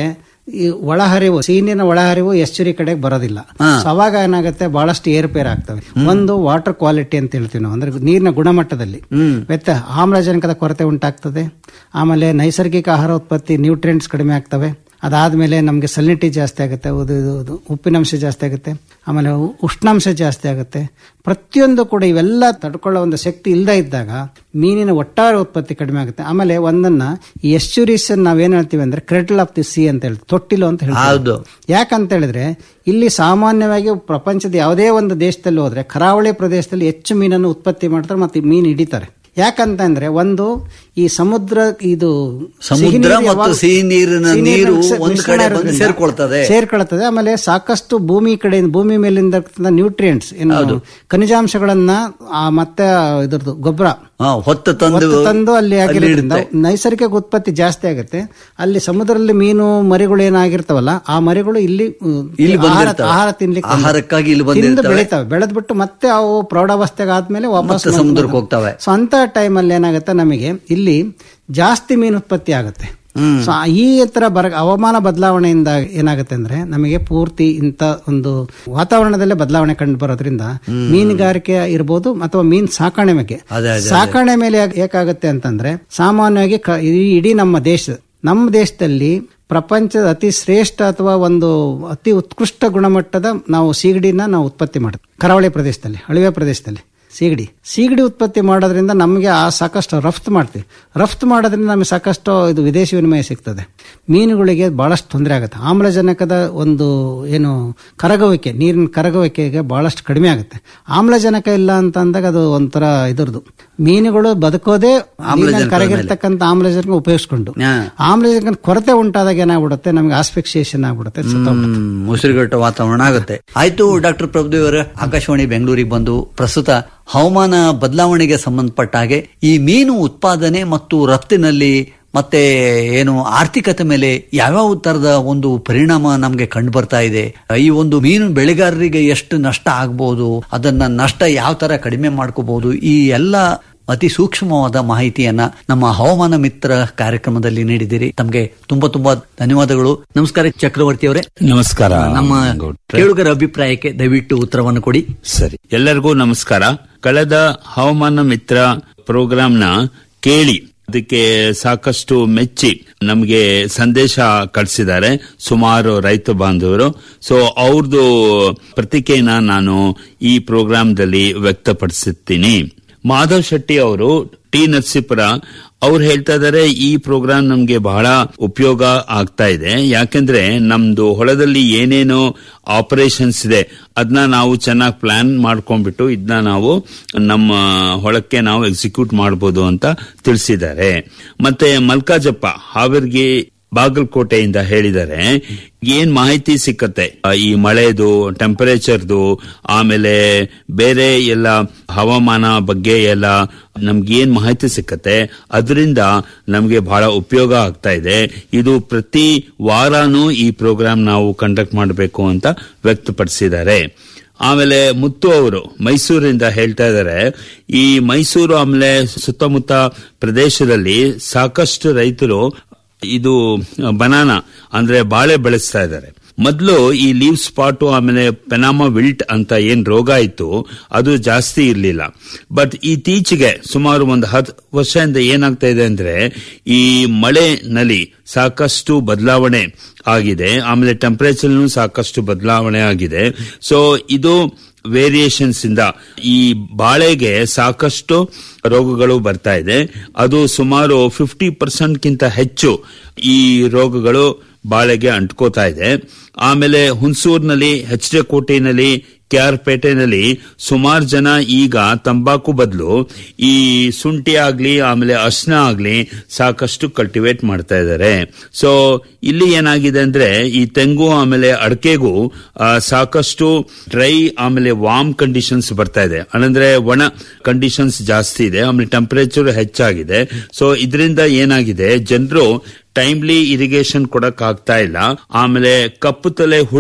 ಈ ಒಳಹರಿವು ಸಿಹಿನೀರಿನ ಒಳಹರಿವು ಎಸ್ಚುರಿ ಕಡೆಗೆ ಬರೋದಿಲ್ಲ ಸೊ ಅವಾಗ ಏನಾಗುತ್ತೆ ಬಹಳಷ್ಟು ಏರುಪೇರು ಆಗ್ತವೆ ಒಂದು ವಾಟರ್ ಕ್ವಾಲಿಟಿ ಅಂತ ಹೇಳ್ತೀವಿ ನಾವು ಅಂದ್ರೆ ನೀರಿನ ಗುಣಮಟ್ಟದಲ್ಲಿ ವ್ಯತ್ಯ ಆಮ್ಲಜನಕದ ಕೊರತೆ ಉಂಟಾಗ್ತದೆ ಆಮೇಲೆ ನೈಸರ್ಗಿಕ ಆಹಾರ ಉತ್ಪತ್ತಿ ನ್ಯೂಟ್ರಿಯೆಂಟ್ಸ್ ಕಡಿಮೆ ಆಗ್ತವೆ ಅದಾದ್ಮೇಲೆ ನಮಗೆ ಸಲಿನಿಟಿ ಜಾಸ್ತಿ ಆಗುತ್ತೆ ಉದು- ಇದು- ಇದು ಉಪ್ಪಿನಂಶ ಜಾಸ್ತಿ ಆಗುತ್ತೆ ಆಮೇಲೆ ಉ- ಉಷ್ಣಾಂಶ ಜಾಸ್ತಿ ಆಗುತ್ತೆ ಪ್ರತಿಯೊಂದು ಕೂಡ ಇವೆಲ್ಲ ತಡ್ಕೊಳ್ಳೋ ಒಂದು ಶಕ್ತಿ ಇಲ್ಲದೆ ಇದ್ದಾಗ ಮೀನಿನ ಒಟ್ಟಾರೆ ಉತ್ಪತ್ತಿ ಕಡಿಮೆ ಆಗುತ್ತೆ ಆಮೇಲೆ ಒಂದನ್ನ ಈ ಎಸ್ಚುರೀಸ್ ನಾವೇನ್ ಹೇಳ್ತೀವಿ ಅಂದ್ರೆ ಕ್ರೆಟಲ್ ಆಫ್ ದಿ ಸಿ ಅಂತ ಹೇಳ್ತೀವಿ ತೊಟ್ಟಿಲು ಅಂತ ಹೌದು. ಹೇಳ್ತೀವಿ ಯಾಕಂತ ಹೇಳಿದ್ರೆ ಇಲ್ಲಿ ಸಾಮಾನ್ಯವಾಗಿ ಪ್ರಪಂಚದ ಯಾವುದೇ ಒಂದು ದೇಶದಲ್ಲಿ ಹೋದ್ರೆ ಕರಾವಳಿ ಪ್ರದೇಶದಲ್ಲಿ ಹೆಚ್ಚು ಮೀನನ್ನು ಉತ್ಪತ್ತಿ ಮಾಡ್ತಾರೆ ಮತ್ತೆ ಮೀನು ಹಿಡಿತಾರೆ ಯಾಕಂತಂದ್ರೆ ಒಂದು ಈ ಸಮುದ್ರ ಇದು ಸಮುದ್ರ ಸಿಹಿ ನೀರು ಮತ್ತು ಯಾವಾಗ- ಸಿಹಿ ನೀರಿನ ಸಿಹಿ ನೀರು ಮಿಶ್ರ- ಒಂದು ಮಿಶ್ರಣ ಕಡೆ ಬಂದು ಇರೋದ್ರಿಂದ ಸೇರ್ಕೊಳ್ತದೆ. ಸೇರ್ಕೊಳ್ತದೆ ಆಮೇಲೆ ಸಾಕಷ್ಟು ಭೂಮಿ ಕಡೆಯಿಂದ ಭೂಮಿ ಮೇಲಿಂದ ನ್ಯೂಟ್ರಿಯೆಂಟ್ಸ್ ಏನು ಖನಿಜಾಂಶಗಳನ್ನ ಆ, ಮತ್ತೆ ಇದ್ರದ್ದು ಗೊಬ್ಬರ ಹಾ, ಹೊತ್ತು ತಂದು ಹೊತ್ತು ತಂದು ಅಲ್ಲಿ ಅಲ್ಲಿ ಆಗಿರೋದ್ರಿಂದ ಇಡುತ್ತೆ. ನೈಸರ್ಗಿಕ ಉತ್ಪತ್ತಿ ಜಾಸ್ತಿ ಆಗುತ್ತೆ ಅಲ್ಲಿ ಸಮುದ್ರದಲ್ಲಿ ಮೀನು ಮರಿಗಳು ಏನಾಗಿರ್ತಾವಲ್ಲ ಆ ಮರಿಗಳು ಇಲ್ಲಿ ಉ, ಇಲ್ಲಿ ಆಹಾರ ಬಂದಿರ್ತವೆ. ಆಹಾರ ತಿನ್ಲಿಕ್ಕೆ ಆಹಾರಕ್ಕಾಗಿ ಇಲ್ಲಿ ತಿಂದು ಬಂದಿರ್ತವೆ. ಬೆಳಿತಾವೆ ಬೆಳೆದ್ಬಿಟ್ಟು ಮತ್ತೆ ಅವು ಪ್ರೌಢಾವಸ್ಥೆಗೆ ಆದ್ಮೇಲೆ ವಾಪಸ್ ಮತ್ತೆ ಬಂದು- ಸಮುದ್ರಕ್ಕೆ ಹೋಗ್ತವೆ. ಸೊ ಅಂತ ಟೈಮಲ್ಲಿ ಏನಾಗುತ್ತೆ ನಮಗೆ ಇಲ್ಲಿ ಜಾಸ್ತಿ ಮೀನು ಉತ್ಪತ್ತಿ ಆಗುತ್ತೆ ಸೊ ಈ ತರ ಬರ ಹವಾಮಾನ ಬದಲಾವಣೆಯಿಂದ ಏನಾಗುತ್ತೆ ಅಂದ್ರೆ ನಮಗೆ ಪೂರ್ತಿ ಇಂತ ಒಂದು ವಾತಾವರಣದಲ್ಲೇ ಬದಲಾವಣೆ ಕಂಡು ಬರೋದ್ರಿಂದ ಮೀನುಗಾರಿಕೆ ಇರ್ಬೋದು ಅಥವಾ ಮೀನ್ ಸಾಕಣೆ ಬಗ್ಗೆ ಅದೇ, ಅದೇ, ಸಾಕಣೆ ಮೇಲೆ ಯಾಕ್- ಏಕಾಗುತ್ತೆ ಅಂತಂದ್ರೆ ಸಾಮಾನ್ಯವಾಗಿ ಕ- ಈ ಇಡೀ ನಮ್ಮ ದೇಶ ನಮ್ಮ ದೇಶದಲ್ಲಿ ಪ್ರಪಂಚದ ಅತಿ ಶ್ರೇಷ್ಠ ಅಥವಾ ಒಂದು ಅತಿ ಉತ್ಕೃಷ್ಟ ಗುಣಮಟ್ಟದ ನಾವು ಸೀಗಡಿನ ನಾವು ಉತ್ಪತ್ತಿ ಮಾಡ್ತೀವಿ ಕರಾವಳಿ ಪ್ರದೇಶದಲ್ಲಿ ಅಳಿವೆ ಪ್ರದೇಶದಲ್ಲಿ ಸೀಗಡಿ ಸೀಗಡಿ ಉತ್ಪತ್ತಿ ಮಾಡೋದ್ರಿಂದ ನಮಗೆ ಆ ಸಾಕಷ್ಟು ರಫ್ತು ಮಾಡ್ತೀವಿ ರಫ್ತು ಮಾಡೋದ್ರಿಂದ ನಮಗೆ ಸಾಕಷ್ಟು ಇದು ವಿದೇಶಿ ವಿನಿಮಯ ಸಿಗ್ತದೆ ಮೀನುಗಳಿಗೆ ಬಹಳಷ್ಟು ತೊಂದರೆ ಆಗುತ್ತೆ ಆಮ್ಲಜನಕದ ಒಂದು ಏನು ಕರಗುವಿಕೆ ನೀರಿನ ಕರಗುವಿಕೆಗೆ ಬಹಳಷ್ಟು ಕಡಿಮೆ ಆಗುತ್ತೆ ಆಮ್ಲಜನಕ ಇಲ್ಲ ಅಂತ ಅಂದಾಗ ಅದು ಒಂಥರ ಇದ್ರದ್ದು ಮೀನುಗಳು ಬದುಕೋದೇ ನೀರಿನಲ್ಲಿ ಕರಗಿರ್ತಕ್ಕಂಥ ಆಮ್ಲಜನಕ ಉಪಯೋಗಿಸ್ಕೊಂಡು ಹಾ. ಆಮ್ಲಜನಕ ಕೊರತೆ ಉಂಟಾದಾಗ ಏನಾಗ್ಬಿಡುತ್ತೆ ನಮಗೆ ಆಸ್ಫಿಕ್ಸಿಯೇಷನ್ ಆಗ್ಬಿಡುತ್ತೆ ಸತ್ತೋಗ್ಬಿಡುತ್ತೆ. ಹ್ಮ್, ಉಸಿರುಗಟ್ಟ ವಾತಾವರಣ ಆಗುತ್ತೆ ಆಯ್ತು ಡಾಕ್ಟರ್ ಪ್ರಭುದೇವ್ ಅವರ ಆಕಾಶವಾಣಿ ಬೆಂಗಳೂರಿಗೆ ಬಂದು ಪ್ರಸ್ತುತ ಹವಾಮಾನ ಬದಲಾವಣೆಗೆ ಸಂಬಂಧಪಟ್ಟ ಹಾಗೆ ಈ ಮೀನು ಉತ್ಪಾದನೆ ಮತ್ತು ರಫ್ತಿನಲ್ಲಿ ಮತ್ತೆ ಏನು ಆರ್ಥಿಕತೆ ಮೇಲೆ ಯಾವ್ಯಾವ ತರದ ಒಂದು ಪರಿಣಾಮ ನಮಗೆ ಕಂಡು ಬರ್ತಾ ಇದೆ ಈ ಒಂದು ಮೀನು ಬೆಳೆಗಾರರಿಗೆ ಎಷ್ಟು ನಷ್ಟ ಆಗ್ಬಹುದು ಅದನ್ನ ನಷ್ಟ ಯಾವ ತರ ಕಡಿಮೆ ಮಾಡ್ಕೋಬಹುದು ಈ ಎಲ್ಲ ಅತಿ ಸೂಕ್ಷ್ಮವಾದ ಮಾಹಿತಿಯನ್ನ ನಮ್ಮ ಹವಾಮಾನ ಮಿತ್ರ ಕಾರ್ಯಕ್ರಮದಲ್ಲಿ ನೀಡಿದ್ದೀರಿ ತಮಗೆ ತುಂಬಾ ತುಂಬಾ ಧನ್ಯವಾದಗಳು ನಮಸ್ಕಾರ ಚಕ್ರವರ್ತಿ ಅವರೇ ನಮಸ್ಕಾರ ನಮ್ಮ ಗೌಡ್ರೆ. ಕೇಳುಗರ ಅಭಿಪ್ರಾಯಕ್ಕೆ ದಯವಿಟ್ಟು ಉತ್ತರವನ್ನು ಕೊಡಿ ಸರಿ ಎಲ್ಲರಿಗೂ ನಮಸ್ಕಾರ ಕಳೆದ ಹವಾಮಾನ ಮಿತ್ರ ಪ್ರೋಗ್ರಾಂನ ಕೇಳಿ ಅದಕ್ಕೆ ಸಾಕಷ್ಟು ಮೆಚ್ಚಿ ನಮಗೆ ಸಂದೇಶ ಕಳಿಸಿದ್ದಾರೆ ಸುಮಾರು ರೈತ ಬಾಂಧವರು ಸೊ ಅವ್ರದ್ದು ಪ್ರತಿಕೆಯನ್ನ ನಾನು ಈ ಪ್ರೋಗ್ರಾಂದಲ್ಲಿ ವ್ಯಕ್ತಪಡಿಸುತ್ತೀನಿ ಮಾಧವ್ ಶೆಟ್ಟಿ ಅವರು ಟಿ ನರಸೀಪುರ ಅವ್ರು ಹೇಳ್ತಾ ಇದಾರೆ ಈ ಪ್ರೋಗ್ರಾಂ ನಮ್ಗೆ ಬಹಳ ಉಪಯೋಗ ಆಗ್ತಾ ಇದೆ ಯಾಕೆಂದ್ರೆ ನಮ್ದು ಹೊಲದಲ್ಲಿ ಏನೇನು ಆಪರೇಷನ್ಸ್ ಇದೆ ಅದನ್ನ ನಾವು ಚೆನ್ನಾಗಿ ಪ್ಲಾನ್ ಮಾಡ್ಕೊಂಡ್ಬಿಟ್ಟು ಇದನ್ನ ನಾವು ನಮ್ಮ ಹೊಳಕ್ಕೆ ನಾವು ಎಕ್ಸಿಕ್ಯೂಟ್ ಮಾಡಬಹುದು ಅಂತ ತಿಳಿಸಿದ್ದಾರೆ ಮತ್ತೆ ಮಲ್ಕಾಜಪ್ಪ ಹಾವೇರಿಗೆ ಬಾಗಲಕೋಟೆಯಿಂದ ಹೇಳಿದ್ದಾರೆ ಏನ್ ಮಾಹಿತಿ ಸಿಕ್ಕತ್ತೆ ಆ, ಈ ಮಳೆದು ಟೆಂಪರೇಚರ್ದು ಆಮೇಲೆ ಬೇರೆ ಎಲ್ಲ ಹವಾಮಾನ ಬಗ್ಗೆ ಎಲ್ಲ ನಮ್ಗೆ ಏನ್ ಮಾಹಿತಿ ಸಿಕ್ಕತ್ತೆ ಅದರಿಂದ ನಮ್ಗೆ ಬಹಳ ಉಪಯೋಗ ಆಗ್ತಾ ಇದೆ ಇದು ಪ್ರತಿ ವಾರಾನೂ ಈ ಪ್ರೋಗ್ರಾಮ್ ನಾವು ಕಂಡಕ್ಟ್ ಮಾಡಬೇಕು ಅಂತ ವ್ಯಕ್ತಪಡಿಸಿದ್ದಾರೆ ಆಮೇಲೆ ಮುತ್ತು ಅವರು ಮೈಸೂರಿಂದ ಹೇಳ್ತಾ ಇದ್ದಾರೆ ಈ ಮೈಸೂರು ಆಮೇಲೆ ಸುತ್ತಮುತ್ತ ಪ್ರದೇಶದಲ್ಲಿ ಸಾಕಷ್ಟು ರೈತರು ಇದು ಬನಾನ ಅಂದ್ರೆ ಬಾಳೆ ಬೆಳೆಸ್ತಾ ಇದ್ದಾರೆ ಮೊದಲು ಈ ಲೀವ್ ಸ್ಪಾಟ್ ಆಮೇಲೆ ಪೆನಾಮ ವಿಲ್ಟ್ ಅಂತ ಏನ್ ರೋಗ ಇತ್ತು ಅದು ಜಾಸ್ತಿ ಇರಲಿಲ್ಲ ಬಟ್ ಇತ್ತೀಚೆಗೆ ಸುಮಾರು ಒಂದು ಹತ್ತು ವರ್ಷದಿಂದ ಏನಾಗ್ತಾ ಇದೆ ಅಂದ್ರೆ ಈ ಮಳೆನಲ್ಲಿ ಸಾಕಷ್ಟು ಬದಲಾವಣೆ ಆಗಿದೆ ಆಮೇಲೆ ಟೆಂಪರೇಚರ್ ಸಾಕಷ್ಟು ಬದಲಾವಣೆ ಆಗಿದೆ ಸೊ ಇದು ವೇರಿಯೇಷನ್ಸ್ ಇಂದ ಈ ಬಾಳೆಗೆ ಸಾಕಷ್ಟು ರೋಗಗಳು ಬರ್ತಾ ಇದೆ ಅದು ಸುಮಾರು ಫಿಫ್ಟಿ ಪರ್ಸೆಂಟ್ಗಿಂತ ಹೆಚ್ಚು ಈ ರೋಗಗಳು ಬಾಳೆಗೆ ಅಂಟ್ಕೋತಾ ಇದೆ ಆಮೇಲೆ ಹುಣಸೂರಿನಲ್ಲಿ ಎಚ್ ಡಿ ಕೋಟೆನಲ್ಲಿ ಕೆ ಆರ್ ಪೇಟೆನಲ್ಲಿ ಸುಮಾರು ಜನ ಈಗ ತಂಬಾಕು ಬದಲು ಈ ಶುಂಠಿ ಆಗ್ಲಿ ಆಮೇಲೆ ಅರ್ಶನ ಆಗ್ಲಿ ಸಾಕಷ್ಟು ಕಲ್ಟಿವೇಟ್ ಮಾಡ್ತಾ ಇದ್ದಾರೆ ಸೊ ಇಲ್ಲಿ ಏನಾಗಿದೆ ಅಂದ್ರೆ ಈ ತೆಂಗು ಆಮೇಲೆ ಅಡಕೆಗೂ ಆ, ಸಾಕಷ್ಟು ಡ್ರೈ ಆಮೇಲೆ ವಾರ್ಮ್ ಕಂಡೀಷನ್ಸ್ ಬರ್ತಾ ಇದೆ ಅಂದ್ರೆ ಒಣ ಕಂಡೀಷನ್ಸ್ ಜಾಸ್ತಿ ಇದೆ ಆಮೇಲೆ ಟೆಂಪರೇಚರ್ ಹೆಚ್ಚಾಗಿದೆ ಸೊ ಇದರಿಂದ ಏನಾಗಿದೆ ಜನರು ಟೈಮ್ಲಿ ಇರಿಗೇಷನ್ ಕೊಡಕ್ ಆಗ್ತಾ ಇಲ್ಲ ಆಮೇಲೆ ಕಪ್ಪು ತಲೆ ಹುಳು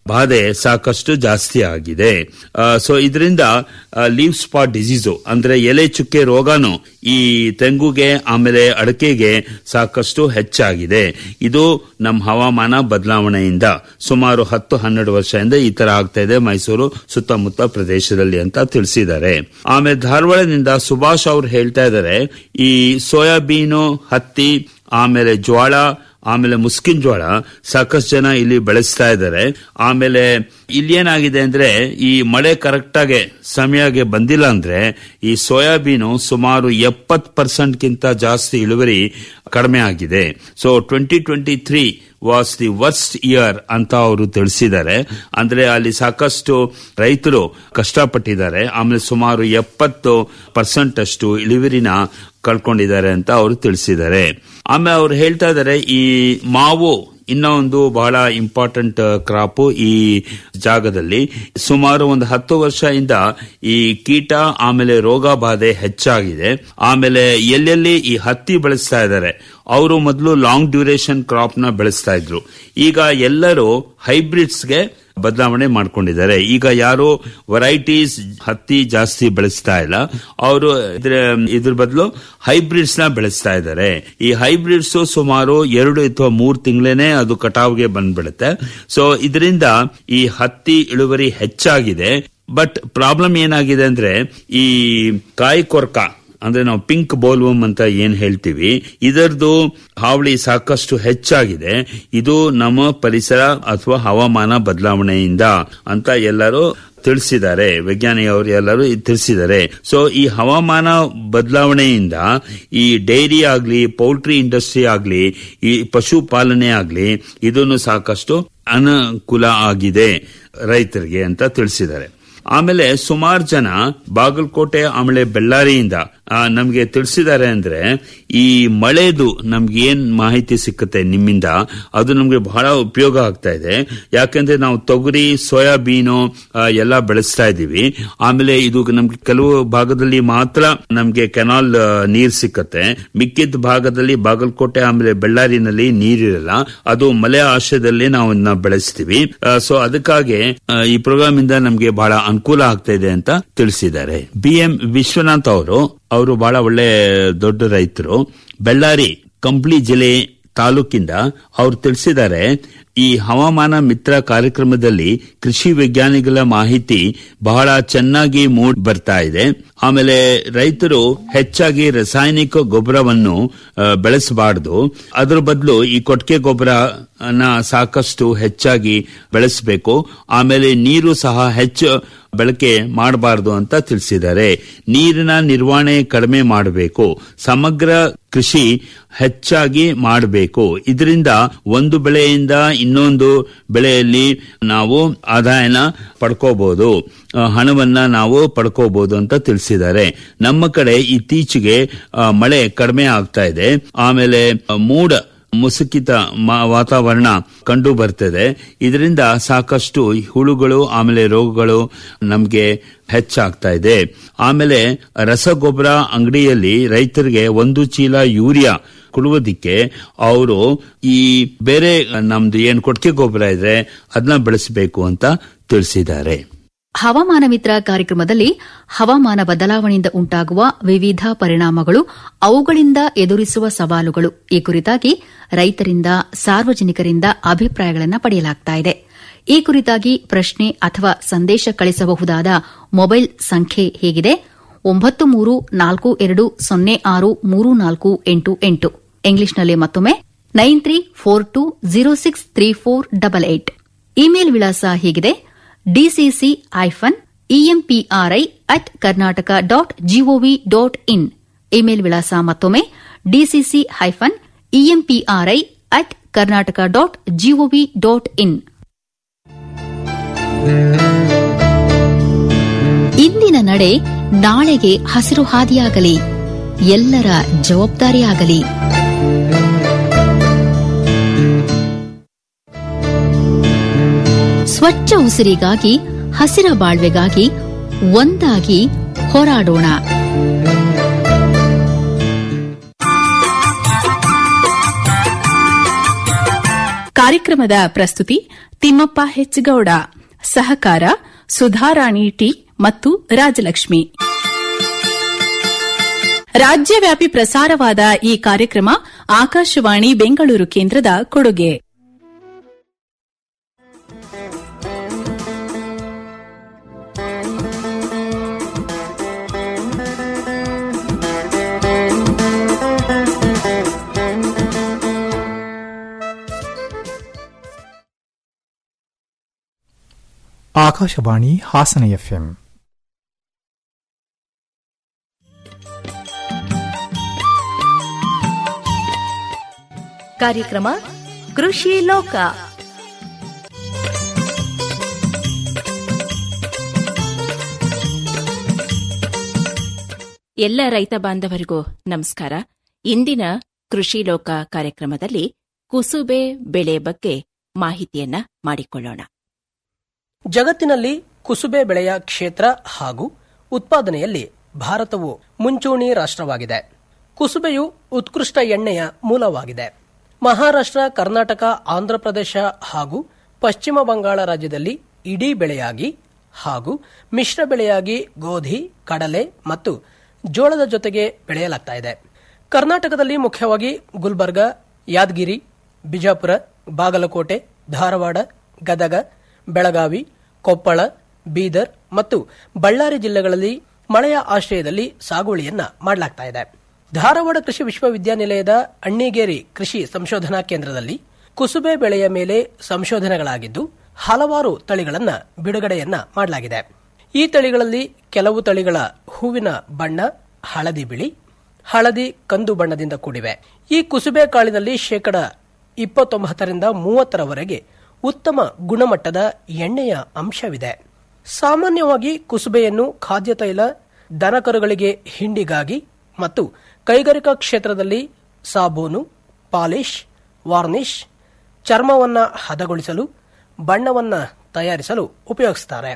ಬಾಧೆ ಸಾಕಷ್ಟು ಜಾಸ್ತಿ ಆಗಿದೆ ಸೊ ಇದರಿಂದ ಲೀವ್ ಸ್ಪಾಟ್ ಡಿಸೀಸು ಅಂದ್ರೆ ಎಲೆ ಚುಕ್ಕೆ ರೋಗನು ಈ ತೆಂಗುಗೆ ಆಮೇಲೆ ಅಡಕೆಗೆ ಸಾಕಷ್ಟು ಹೆಚ್ಚಾಗಿದೆ ಇದು ನಮ್ಮ ಹವಾಮಾನ ಬದಲಾವಣೆಯಿಂದ ಸುಮಾರು ಹತ್ತು ಹನ್ನೆರಡು ವರ್ಷದಿಂದ ಈ ತರ ಆಗ್ತಾ ಇದೆ ಮೈಸೂರು ಸುತ್ತಮುತ್ತ ಪ್ರದೇಶದಲ್ಲಿ ಅಂತ ತಿಳಿಸಿದ್ದಾರೆ ಆಮೇಲೆ ಧಾರವಾಡದಿಂದ ಸುಭಾಷ್ ಅವ್ರು ಹೇಳ್ತಾ ಇದ್ದಾರೆ ಈ ಸೋಯಾಬೀನು ಹತ್ತಿ ಆಮೇಲೆ ಜ್ವಾಳ ಆಮೇಲೆ ಮುಸ್ಕಿನ್ ಜೋಳ ಸಾಕಷ್ಟು ಜನ ಇಲ್ಲಿ ಬೆಳೆಸ್ತಾ ಇದ್ದಾರೆ ಆಮೇಲೆ ಇಲ್ಲಿ ಏನಾಗಿದೆ ಅಂದ್ರೆ ಈ ಮಳೆ ಕರೆಕ್ಟ್ ಆಗಿ ಸಮಯಕ್ಕೆ ಬಂದಿಲ್ಲ ಅಂದ್ರೆ ಈ ಸೋಯಾಬೀನು ಸುಮಾರು ಎಪ್ಪತ್ ಪರ್ಸೆಂಟ್ ಗಿಂತ ಜಾಸ್ತಿ ಇಳುವರಿ ಕಡಿಮೆ ಆಗಿದೆ so twenty twenty three was the worst year ಅಂತ ಅವರು ತಿಳಿಸಿದ್ದಾರೆ ಅಂದ್ರೆ ಅಲ್ಲಿ ಸಾಕಷ್ಟು ರೈತರು ಕಷ್ಟಪಟ್ಟಿದ್ದಾರೆ ಆಮೇಲೆ ಸುಮಾರು ಎಪ್ಪತ್ತು ಪರ್ಸೆಂಟ್ ಅಷ್ಟು ಇಳುವರಿನ ಕಳ್ಕೊಂಡಿದ್ದಾರೆ ಅಂತ ಅವರು ತಿಳಿಸಿದ್ದಾರೆ ಆಮೇಲೆ ಅವ್ರು ಹೇಳ್ತಾ ಇದ್ದಾರೆ ಈ ಮಾವು ಇನ್ನ ಒಂದು ಬಹಳ ಇಂಪಾರ್ಟೆಂಟ್ ಕ್ರಾಪ್ ಈ ಜಾಗದಲ್ಲಿ ಸುಮಾರು ಒಂದು ಹತ್ತು ವರ್ಷದಿಂದ ಈ ಕೀಟ ಆಮೇಲೆ ರೋಗ ಬಾಧೆ ಹೆಚ್ಚಾಗಿದೆ ಆಮೇಲೆ ಎಲ್ಲೆಲ್ಲಿ ಈ ಹತ್ತಿ ಬೆಳೆಸ್ತಾ ಇದ್ದಾರೆ ಅವರು ಮೊದಲು ಲಾಂಗ್ ಡ್ಯೂರೇಷನ್ ಕ್ರಾಪ್ ನ ಬೆಳೆಸ್ತಾ ಇದ್ರು ಈಗ ಎಲ್ಲರೂ ಹೈಬ್ರಿಡ್ಸ್ಗೆ ಬದಲಾವಣೆ ಮಾಡ್ಕೊಂಡಿದ್ದಾರೆ ಈಗ ಯಾರು ವೆರೈಟೀಸ್ ಹತ್ತಿ ಜಾಸ್ತಿ ಬೆಳೆಸ್ತಾ ಇಲ್ಲ ಅವರು ಇದ್ರ ಬದಲು ಹೈಬ್ರಿಡ್ಸ್ ನ ಬೆಳೆಸ್ತಾ ಇದ್ದಾರೆ ಈ ಹೈಬ್ರಿಡ್ಸ್ ಸುಮಾರು ಎರಡು ಅಥವಾ ಮೂರು ತಿಂಗಳೇನೆ ಅದು ಕಟಾವ್ಗೆ ಬಂದ್ಬಿಡುತ್ತೆ ಸೊ ಇದರಿಂದ ಈ ಹತ್ತಿ ಇಳುವರಿ ಹೆಚ್ಚಾಗಿದೆ ಬಟ್ ಪ್ರಾಬ್ಲಮ್ ಏನಾಗಿದೆ ಅಂದ್ರೆ ಈ ಕಾಯಿ ಕೊರ್ಕ ಅಂದ್ರೆ ನಾವು ಪಿಂಕ್ ಬೋಲ್ವಮ್ ಅಂತ ಏನ್ ಹೇಳ್ತೀವಿ ಇದರದು ಹಾವಳಿ ಸಾಕಷ್ಟು ಹೆಚ್ಚಾಗಿದೆ ಇದು ನಮ್ಮ ಪರಿಸರ ಅಥವಾ ಹವಾಮಾನ ಬದಲಾವಣೆಯಿಂದ ಅಂತ ಎಲ್ಲರೂ ತಿಳಿಸಿದ್ದಾರೆ ವಿಜ್ಞಾನಿಯವರು ಎಲ್ಲರೂ ತಿಳಿಸಿದ್ದಾರೆ ಸೊ ಈ ಹವಾಮಾನ ಬದಲಾವಣೆಯಿಂದ ಈ ಡೈರಿ ಆಗ್ಲಿ ಪೌಲ್ಟ್ರಿ ಇಂಡಸ್ಟ್ರಿ ಆಗ್ಲಿ ಈ ಪಶುಪಾಲನೆ ಆಗ್ಲಿ ಇದನ್ನು ಸಾಕಷ್ಟು ಅನುಕೂಲ ಆಗಿದೆ ರೈತರಿಗೆ ಅಂತ ತಿಳಿಸಿದ್ದಾರೆ ಆಮೇಲೆ ಸುಮಾರು ಜನ ಬಾಗಲಕೋಟೆ ಆಮೇಲೆ ಬೆಳ್ಳಾರಿಯಿಂದ ನಮಗೆ ತಿಳಿಸಿದ್ದಾರೆ ಅಂದ್ರೆ ಈ ಮಳೆದು ನಮ್ಗೆ ಏನ್ ಮಾಹಿತಿ ಸಿಕ್ಕುತ್ತೆ ನಿಮ್ಮಿಂದ ಅದು ನಮ್ಗೆ ಬಹಳ ಉಪಯೋಗ ಆಗ್ತಾ ಇದೆ ಯಾಕಂದ್ರೆ ನಾವು ತೊಗರಿ ಸೋಯಾಬೀನು ಎಲ್ಲ ಬೆಳೆಸ್ತಾ ಇದೀವಿ ಆಮೇಲೆ ಇದು ನಮ್ಗೆ ಕೆಲವು ಭಾಗದಲ್ಲಿ ಮಾತ್ರ ನಮ್ಗೆ ಕೆನಾಲ್ ನೀರ್ ಸಿಕ್ಕತ್ತೆ ಮಿಕ್ಕಿದ ಭಾಗದಲ್ಲಿ ಬಾಗಲಕೋಟೆ ಆಮೇಲೆ ಬೆಳ್ಳಾರಿನಲ್ಲಿ ನೀರಿರಲ್ಲ ಅದು ಮಳೆ ಆಶ್ರಯದಲ್ಲಿ ನಾವು ಇದನ್ನ ಬೆಳೆಸ್ತೀವಿ ಸೊ ಅದಕ್ಕಾಗಿ ಈ ಪ್ರೋಗ್ರಾಮ್ ಇಂದ ನಮ್ಗೆ ಬಹಳ ಅನುಕೂಲ ಆಗ್ತಾ ಇದೆ ಅಂತ ತಿಳಿಸಿದ್ದಾರೆ ಬಿ ಎಂ ವಿಶ್ವನಾಥ್ ಅವರು ಅವರು ಬಹಳ ಒಳ್ಳೆ ದೊಡ್ಡ ರೈತರು ಬೆಳ್ಳಾರಿ ಕಂಪ್ಲಿ ಜಿಲ್ಲೆ ತಾಲೂಕಿಂದ ಅವ್ರು ತಿಳಿಸಿದ್ದಾರೆ ಈ ಹವಾಮಾನ ಮಿತ್ರ ಕಾರ್ಯಕ್ರಮದಲ್ಲಿ ಕೃಷಿ ವಿಜ್ಞಾನಿಗಳ ಮಾಹಿತಿ ಬಹಳ ಚೆನ್ನಾಗಿ ಮೂಡ್ ಬರ್ತಾ ಇದೆ ಆಮೇಲೆ ರೈತರು ಹೆಚ್ಚಾಗಿ ರಾಸಾಯನಿಕ ಗೊಬ್ಬರವನ್ನು ಬೆಳೆಸಬಾರದು ಅದ್ರ ಬದಲು ಈ ಕೊಟ್ಟಿಗೆ ಗೊಬ್ಬರ ಸಾಕಷ್ಟು ಹೆಚ್ಚಾಗಿ ಬೆಳೆಸಬೇಕು ಆಮೇಲೆ ನೀರು ಸಹ ಹೆಚ್ಚು ಬಳಕೆ ಮಾಡಬಾರದು ಅಂತ ತಿಳಿಸಿದ್ದಾರೆ ನೀರಿನ ನಿರ್ವಹಣೆ ಕಡಿಮೆ ಮಾಡಬೇಕು ಸಮಗ್ರ ಕೃಷಿ ಹೆಚ್ಚಾಗಿ ಮಾಡಬೇಕು ಇದರಿಂದ ಒಂದು ಬೆಳೆಯಿಂದ ಇನ್ನೊಂದು ಬೆಳೆಯಲ್ಲಿ ನಾವು ಆದಾಯನ ಪಡ್ಕೋಬಹುದು ಹಣವನ್ನ ನಾವು ಪಡ್ಕೋಬಹುದು ಅಂತ ತಿಳಿಸಿದ್ದಾರೆ ನಮ್ಮ ಕಡೆ ಇತ್ತೀಚೆಗೆ ಮಳೆ ಕಡಿಮೆ ಆಗ್ತಾ ಇದೆ ಆಮೇಲೆ ಮೂಡ ಮುಸುಕಿತ ವಾತಾವರಣ ಕಂಡು ಬರ್ತದೆ ಇದರಿಂದ ಸಾಕಷ್ಟು ಹುಳುಗಳು ಆಮೇಲೆ ರೋಗಗಳು ನಮಗೆ ಹೆಚ್ಚಾಗ್ತಾ ಇದೆ ಆಮೇಲೆ ರಸಗೊಬ್ಬರ ಅಂಗಡಿಯಲ್ಲಿ ರೈತರಿಗೆ ಒಂದು ಚೀಲ ಯೂರಿಯಾ ಕೊಡುವುದಕ್ಕೆ ಅವರು ಈ ಬೇರೆ ನಮ್ದು ಏನ್ ಕೊಟ್ಟಿಗೆ ಗೊಬ್ಬರ ಇದೆ ಅದನ್ನ ಬೆಳೆಸಬೇಕು ಅಂತ ತಿಳಿಸಿದ್ದಾರೆ ಹವಾಮಾನ ಮಿತ್ರ ಕಾರ್ಯಕ್ರಮದಲ್ಲಿ ಹವಾಮಾನ ಬದಲಾವಣೆಯಿಂದ ಉಂಟಾಗುವ ವಿವಿಧ ಪರಿಣಾಮಗಳು ಅವುಗಳಿಂದ ಎದುರಿಸುವ ಸವಾಲುಗಳು ಈ ಕುರಿತಾಗಿ ರೈತರಿಂದ ಸಾರ್ವಜನಿಕರಿಂದ ಅಭಿಪ್ರಾಯಗಳನ್ನು ಪಡೆಯಲಾಗುತ್ತಿದೆ ಈ ಕುರಿತಾಗಿ ಪ್ರಶ್ನೆ ಅಥವಾ ಸಂದೇಶ ಕಳಿಸಬಹುದಾದ ಮೊಬೈಲ್ ಸಂಖ್ಯೆ ಹೇಗಿದೆ ಒಂಬತ್ತು ಮೂರು ನಾಲ್ಕು ಎರಡು ಸೊನ್ನೆ ಆರು ಮೂರು ನಾಲ್ಕು ಎಂಟು ಎಂಟು ಇಂಗ್ಲಿಷ್ನಲ್ಲಿ ಮತ್ತೊಮ್ಮೆ nine three four two zero six three four double eight email ವಿಳಾಸ ಹೀಗಿದೆ DCC hyphen EMPRI at Karnataka dot GOV dot in email ವಿಳಾಸ ಮತ್ತೊಮ್ಮೆ DCC hyphen EMPRI at Karnataka dot GOV dot in ಇಂದಿನ ನಡೆ ನಾಳೆಗೆ ಹಸಿರು ಹಾದಿಯಾಗಲಿ ಎಲ್ಲರ ಜವಾಬ್ದಾರಿಯಾಗಲಿ ಸ್ವಚ್ಛ ಉಸಿರಿಗಾಗಿ ಹಸಿರ ಬಾಳ್ವೆಗಾಗಿ ಒಂದಾಗಿ ಹೋರಾಡೋಣ ಕಾರ್ಯಕ್ರಮದ ಪ್ರಸ್ತುತಿ ತಿಮ್ಮಪ್ಪ ಹೆಚ್ಗೌಡ ಸಹಕಾರ ಸುಧಾರಾಣಿ ಟಿ ಮತ್ತು ರಾಜಲಕ್ಷ್ಮಿ ರಾಜ್ಯವ್ಯಾಪಿ ಪ್ರಸಾರವಾದ ಈ ಕಾರ್ಯಕ್ರಮ ಆಕಾಶವಾಣಿ ಬೆಂಗಳೂರು ಕೇಂದ್ರದ ಕೊಡುಗೆ ಆಕಾಶವಾಣಿ ಹಾಸನ ಎಫ್ಎಂ ಕಾರ್ಯಕ್ರಮ ಕೃಷಿ ಲೋಕ ಎಲ್ಲ ರೈತ ಬಾಂಧವರಿಗೂ ನಮಸ್ಕಾರ ಇಂದಿನ ಕೃಷಿ ಲೋಕ ಕಾರ್ಯಕ್ರಮದಲ್ಲಿ ಕುಸುಬೆ ಬೆಳೆ ಬಗ್ಗೆ ಮಾಹಿತಿಯನ್ನ ಮಾಡಿಕೊಳ್ಳೋಣ ಜಗತ್ತಿನಲ್ಲಿ ಕುಸುಬೆ ಬೆಳೆಯ ಕ್ಷೇತ್ರ ಹಾಗೂ ಉತ್ಪಾದನೆಯಲ್ಲಿ ಭಾರತವು ಮುಂಚೂಣಿ ರಾಷ್ಟ್ರವಾಗಿದೆ ಕುಸುಬೆಯು ಉತ್ಕೃಷ್ಟ ಎಣ್ಣೆಯ ಮೂಲವಾಗಿದೆ ಮಹಾರಾಷ್ಟ್ರ ಕರ್ನಾಟಕ ಆಂಧ್ರಪ್ರದೇಶ ಹಾಗೂ ಪಶ್ಚಿಮ ಬಂಗಾಳ ರಾಜ್ಯದಲ್ಲಿ ಇಡೀ ಬೆಳೆಯಾಗಿ ಹಾಗೂ ಮಿಶ್ರ ಬೆಳೆಯಾಗಿ ಗೋಧಿ ಕಡಲೆ ಮತ್ತು ಜೋಳದ ಜೊತೆಗೆ ಬೆಳೆಯಲಾಗ್ತಾ ಇದೆ ಕರ್ನಾಟಕದಲ್ಲಿ ಮುಖ್ಯವಾಗಿ ಗುಲ್ಬರ್ಗ ಯಾದಗಿರಿ ಬಿಜಾಪುರ ಬಾಗಲಕೋಟೆ ಧಾರವಾಡ ಗದಗ ಬೆಳಗಾವಿ ಕೊಪ್ಪಳ ಬೀದರ್ ಮತ್ತು ಬಳ್ಳಾರಿ ಜಿಲ್ಲೆಗಳಲ್ಲಿ ಮಳೆಯ ಆಶ್ರಯದಲ್ಲಿ ಸಾಗುವಳಿಯನ್ನ ಮಾಡಲಾಗ್ತಾ ಇದೆ ಧಾರವಾಡ ಕೃಷಿ ವಿಶ್ವವಿದ್ಯಾನಿಲಯದ ಅಣ್ಣಿಗೇರಿ ಕೃಷಿ ಸಂಶೋಧನಾ ಕೇಂದ್ರದಲ್ಲಿ ಕುಸುಬೆ ಬೆಳೆಯ ಮೇಲೆ ಸಂಶೋಧನೆಗಳಾಗಿದ್ದು ಹಲವಾರು ತಳಿಗಳನ್ನ ಬಿಡುಗಡೆಯನ್ನ ಮಾಡಲಾಗಿದೆ ಈ ತಳಿಗಳಲ್ಲಿ ಕೆಲವು ತಳಿಗಳ ಹೂವಿನ ಬಣ್ಣ ಹಳದಿ ಬಿಳಿ ಹಳದಿ ಕಂದು ಬಣ್ಣದಿಂದ ಕೂಡಿವೆ ಈ ಕುಸುಬೆ ಕಾಳಿನಲ್ಲಿ ಶೇಕಡ ಇಪ್ಪತ್ತೊಂಬತ್ತರಿಂದ ಮೂವತ್ತರವರೆಗೆ ಉತ್ತಮ ಗುಣಮಟ್ಟದ ಎಣ್ಣೆಯ ಅಂಶವಿದೆ ಸಾಮಾನ್ಯವಾಗಿ ಕುಸುಬೆಯನ್ನು ಖಾದ್ಯ ತೈಲ ದನಕರುಗಳಿಗೆ ಹಿಂಡಿಗಾಗಿ ಮತ್ತು ಕೈಗಾರಿಕಾ ಕ್ಷೇತ್ರದಲ್ಲಿ ಸಾಬೂನು ಪಾಲಿಶ್ ವಾರ್ನಿಷ್ ಚರ್ಮವನ್ನ ಹದಗೊಳಿಸಲು ಬಣ್ಣವನ್ನ ತಯಾರಿಸಲು ಉಪಯೋಗಿಸುತ್ತಾರೆ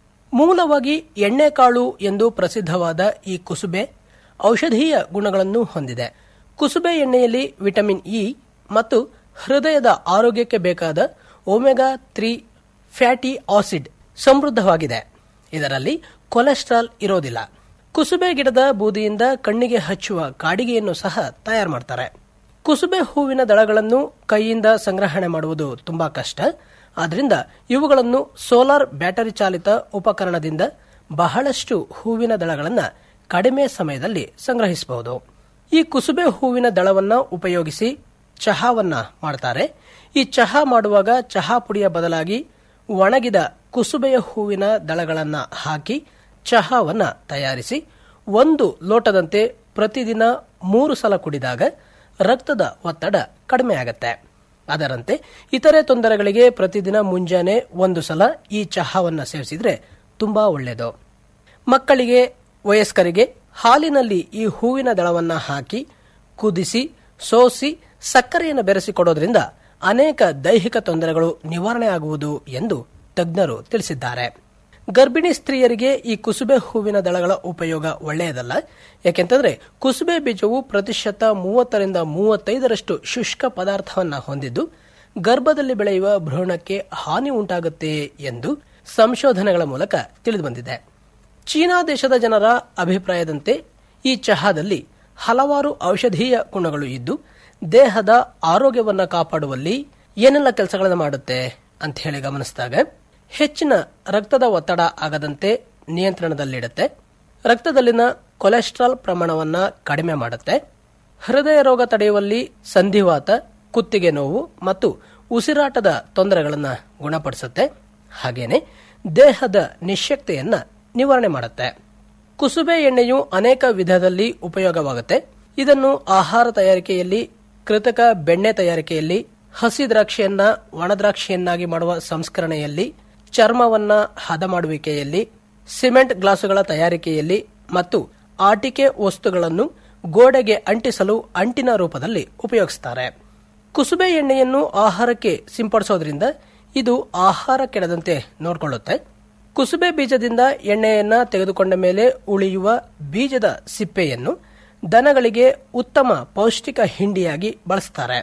ಮೂಲವಾಗಿ ಎಣ್ಣೆಕಾಳು ಎಂದು ಪ್ರಸಿದ್ಧವಾದ ಈ ಕುಸುಬೆ ಔಷಧೀಯ ಗುಣಗಳನ್ನು ಹೊಂದಿದೆ ಕುಸುಬೆ ಎಣ್ಣೆಯಲ್ಲಿ ವಿಟಮಿನ್ ಇ ಮತ್ತು ಹೃದಯದ ಆರೋಗ್ಯಕ್ಕೆ ಬೇಕಾದ ಒಮೆಗಾ ತ್ರೀ ಫ್ಯಾಟಿ ಆಸಿಡ್ ಸಮೃದ್ಧವಾಗಿದೆ ಇದರಲ್ಲಿ ಕೊಲೆಸ್ಟ್ರಾಲ್ ಇರೋದಿಲ್ಲ ಕುಸುಬೆ ಗಿಡದ ಬೂದಿಯಿಂದ ಕಣ್ಣಿಗೆ ಹಚ್ಚುವ ಕಾಡಿಗೆಯನ್ನು ಸಹ ತಯಾರು ಮಾಡ್ತಾರೆ ಕುಸುಬೆ ಹೂವಿನ ದಳಗಳನ್ನು ಕೈಯಿಂದ ಸಂಗ್ರಹಣೆ ಮಾಡುವುದು ತುಂಬಾ ಕಷ್ಟ ಆದ್ರಿಂದ ಇವುಗಳನ್ನು ಸೋಲಾರ್ ಬ್ಯಾಟರಿ ಚಾಲಿತ ಉಪಕರಣದಿಂದ ಬಹಳಷ್ಟು ಹೂವಿನ ದಳಗಳನ್ನು ಕಡಿಮೆ ಸಮಯದಲ್ಲಿ ಸಂಗ್ರಹಿಸಬಹುದು ಈ ಕುಸುಬೆ ಹೂವಿನ ದಳವನ್ನ ಉಪಯೋಗಿಸಿ ಚಹಾವನ್ನ ಮಾಡ್ತಾರೆ ಈ ಚಹಾ ಮಾಡುವಾಗ ಚಹಾ ಪುಡಿಯ ಬದಲಾಗಿ ಒಣಗಿದ ಕುಸುಬೆಯ ಹೂವಿನ ದಳಗಳನ್ನ ಹಾಕಿ ಚಹಾವನ್ನ ತಯಾರಿಸಿ ಒಂದು ಲೋಟದಂತೆ ಪ್ರತಿದಿನ ಮೂರು ಸಲ ಕುಡಿದಾಗ ರಕ್ತದ ಒತ್ತಡ ಕಡಿಮೆಯಾಗತ್ತೆ ಅದರಂತೆ ಇತರೆ ತೊಂದರೆಗಳಿಗೆ ಪ್ರತಿದಿನ ಮುಂಜಾನೆ ಒಂದು ಸಲ ಈ ಚಹಾವನ್ನ ಸೇವಿಸಿದ್ರೆ ತುಂಬಾ ಒಳ್ಳೆಯದು ಮಕ್ಕಳಿಗೆ ವಯಸ್ಕರಿಗೆ ಹಾಲಿನಲ್ಲಿ ಈ ಹೂವಿನ ದಳವನ್ನ ಹಾಕಿ ಕುದಿಸಿ ಸೋಸಿ ಸಕ್ಕರೆಯನ್ನು ಬೆರೆಸಿಕೊಡೋದ್ರಿಂದ ಅನೇಕ ದೈಹಿಕ ತೊಂದರೆಗಳು ನಿವಾರಣೆ ಆಗುವುದು ಎಂದು ತಜ್ಞರು ತಿಳಿಸಿದ್ದಾರೆ ಗರ್ಭಿಣಿ ಸ್ತ್ರೀಯರಿಗೆ ಈ ಕುಸುಬೆ ಹೂವಿನ ದಳಗಳ ಉಪಯೋಗ ಒಳ್ಳೆಯದಲ್ಲ ಯಾಕೆಂತಂದ್ರೆ ಕುಸುಬೆ ಬೀಜವು ಪ್ರತಿಶತ ಮೂವತ್ತರಿಂದ ಮೂವತ್ತೈದರಷ್ಟು ಶುಷ್ಕ ಪದಾರ್ಥವನ್ನ ಹೊಂದಿದ್ದು ಗರ್ಭದಲ್ಲಿ ಬೆಳೆಯುವ ಭ್ರೂಣಕ್ಕೆ ಹಾನಿ ಉಂಟಾಗುತ್ತೆ ಎಂದು ಸಂಶೋಧನೆಗಳ ಮೂಲಕ ತಿಳಿದುಬಂದಿದೆ ಚೀನಾ ದೇಶದ ಜನರ ಅಭಿಪ್ರಾಯದಂತೆ ಈ ಚಹಾದಲ್ಲಿ ಹಲವಾರು ಔಷಧೀಯ ಗುಣಗಳು ಇದ್ದು ದೇಹದ ಆರೋಗ್ಯವನ್ನ ಕಾಪಾಡುವಲ್ಲಿ ಏನೆಲ್ಲ ಕೆಲಸಗಳನ್ನು ಮಾಡುತ್ತೆ ಅಂತ ಹೇಳಿ ಗಮನಿಸಿದಾಗ ಹೆಚ್ಚಿನ ರಕ್ತದ ಒತ್ತಡ ಆಗದಂತೆ ನಿಯಂತ್ರಣದಲ್ಲಿಡುತ್ತೆ ರಕ್ತದಲ್ಲಿನ ಕೊಲೆಸ್ಟ್ರಾಲ್ ಪ್ರಮಾಣವನ್ನ ಕಡಿಮೆ ಮಾಡುತ್ತೆ ಹೃದಯ ರೋಗ ತಡೆಯುವಲ್ಲಿ ಸಂಧಿವಾತ ಕುತ್ತಿಗೆ ನೋವು ಮತ್ತು ಉಸಿರಾಟದ ತೊಂದರೆಗಳನ್ನು ಗುಣಪಡಿಸುತ್ತೆ ಹಾಗೇನೆ ದೇಹದ ನಿಶ್ಯಕ್ತೆಯನ್ನ ನಿವಾರಣೆ ಮಾಡುತ್ತೆ ಕುಸುಬೆ ಎಣ್ಣೆಯು ಅನೇಕ ವಿಧದಲ್ಲಿ ಉಪಯೋಗವಾಗುತ್ತೆ ಇದನ್ನು ಆಹಾರ ತಯಾರಿಕೆಯಲ್ಲಿ ಕೃತಕ ಬೆಣ್ಣೆ ತಯಾರಿಕೆಯಲ್ಲಿ ಹಸಿ ದ್ರಾಕ್ಷಿಯನ್ನ ಒಣದ್ರಾಕ್ಷಿಯನ್ನಾಗಿ ಮಾಡುವ ಸಂಸ್ಕರಣೆಯಲ್ಲಿ ಚರ್ಮವನ್ನ ಹದ ಮಾಡುವಿಕೆಯಲ್ಲಿ ಸಿಮೆಂಟ್ ಗ್ಲಾಸುಗಳ ತಯಾರಿಕೆಯಲ್ಲಿ ಮತ್ತು ಆಟಿಕೆ ವಸ್ತುಗಳನ್ನು ಗೋಡೆಗೆ ಅಂಟಿಸಲು ಅಂಟಿನ ರೂಪದಲ್ಲಿ ಉಪಯೋಗಿಸುತ್ತಾರೆ ಕುಸುಬೆ ಎಣ್ಣೆಯನ್ನು ಆಹಾರಕ್ಕೆ ಸಿಂಪಡಿಸೋದ್ರಿಂದ ಇದು ಆಹಾರ ಕೆಡದಂತೆ ನೋಡಿಕೊಳ್ಳುತ್ತೆ ಕುಸುಬೆ ಬೀಜದಿಂದ ಎಣ್ಣೆಯನ್ನ ತೆಗೆದುಕೊಂಡ ಮೇಲೆ ಉಳಿಯುವ ಬೀಜದ ಸಿಪ್ಪೆಯನ್ನು ದನಗಳಿಗೆ ಉತ್ತಮ ಪೌಷ್ಟಿಕ ಹಿಂಡಿಯಾಗಿ ಬಳಸುತ್ತಾರೆ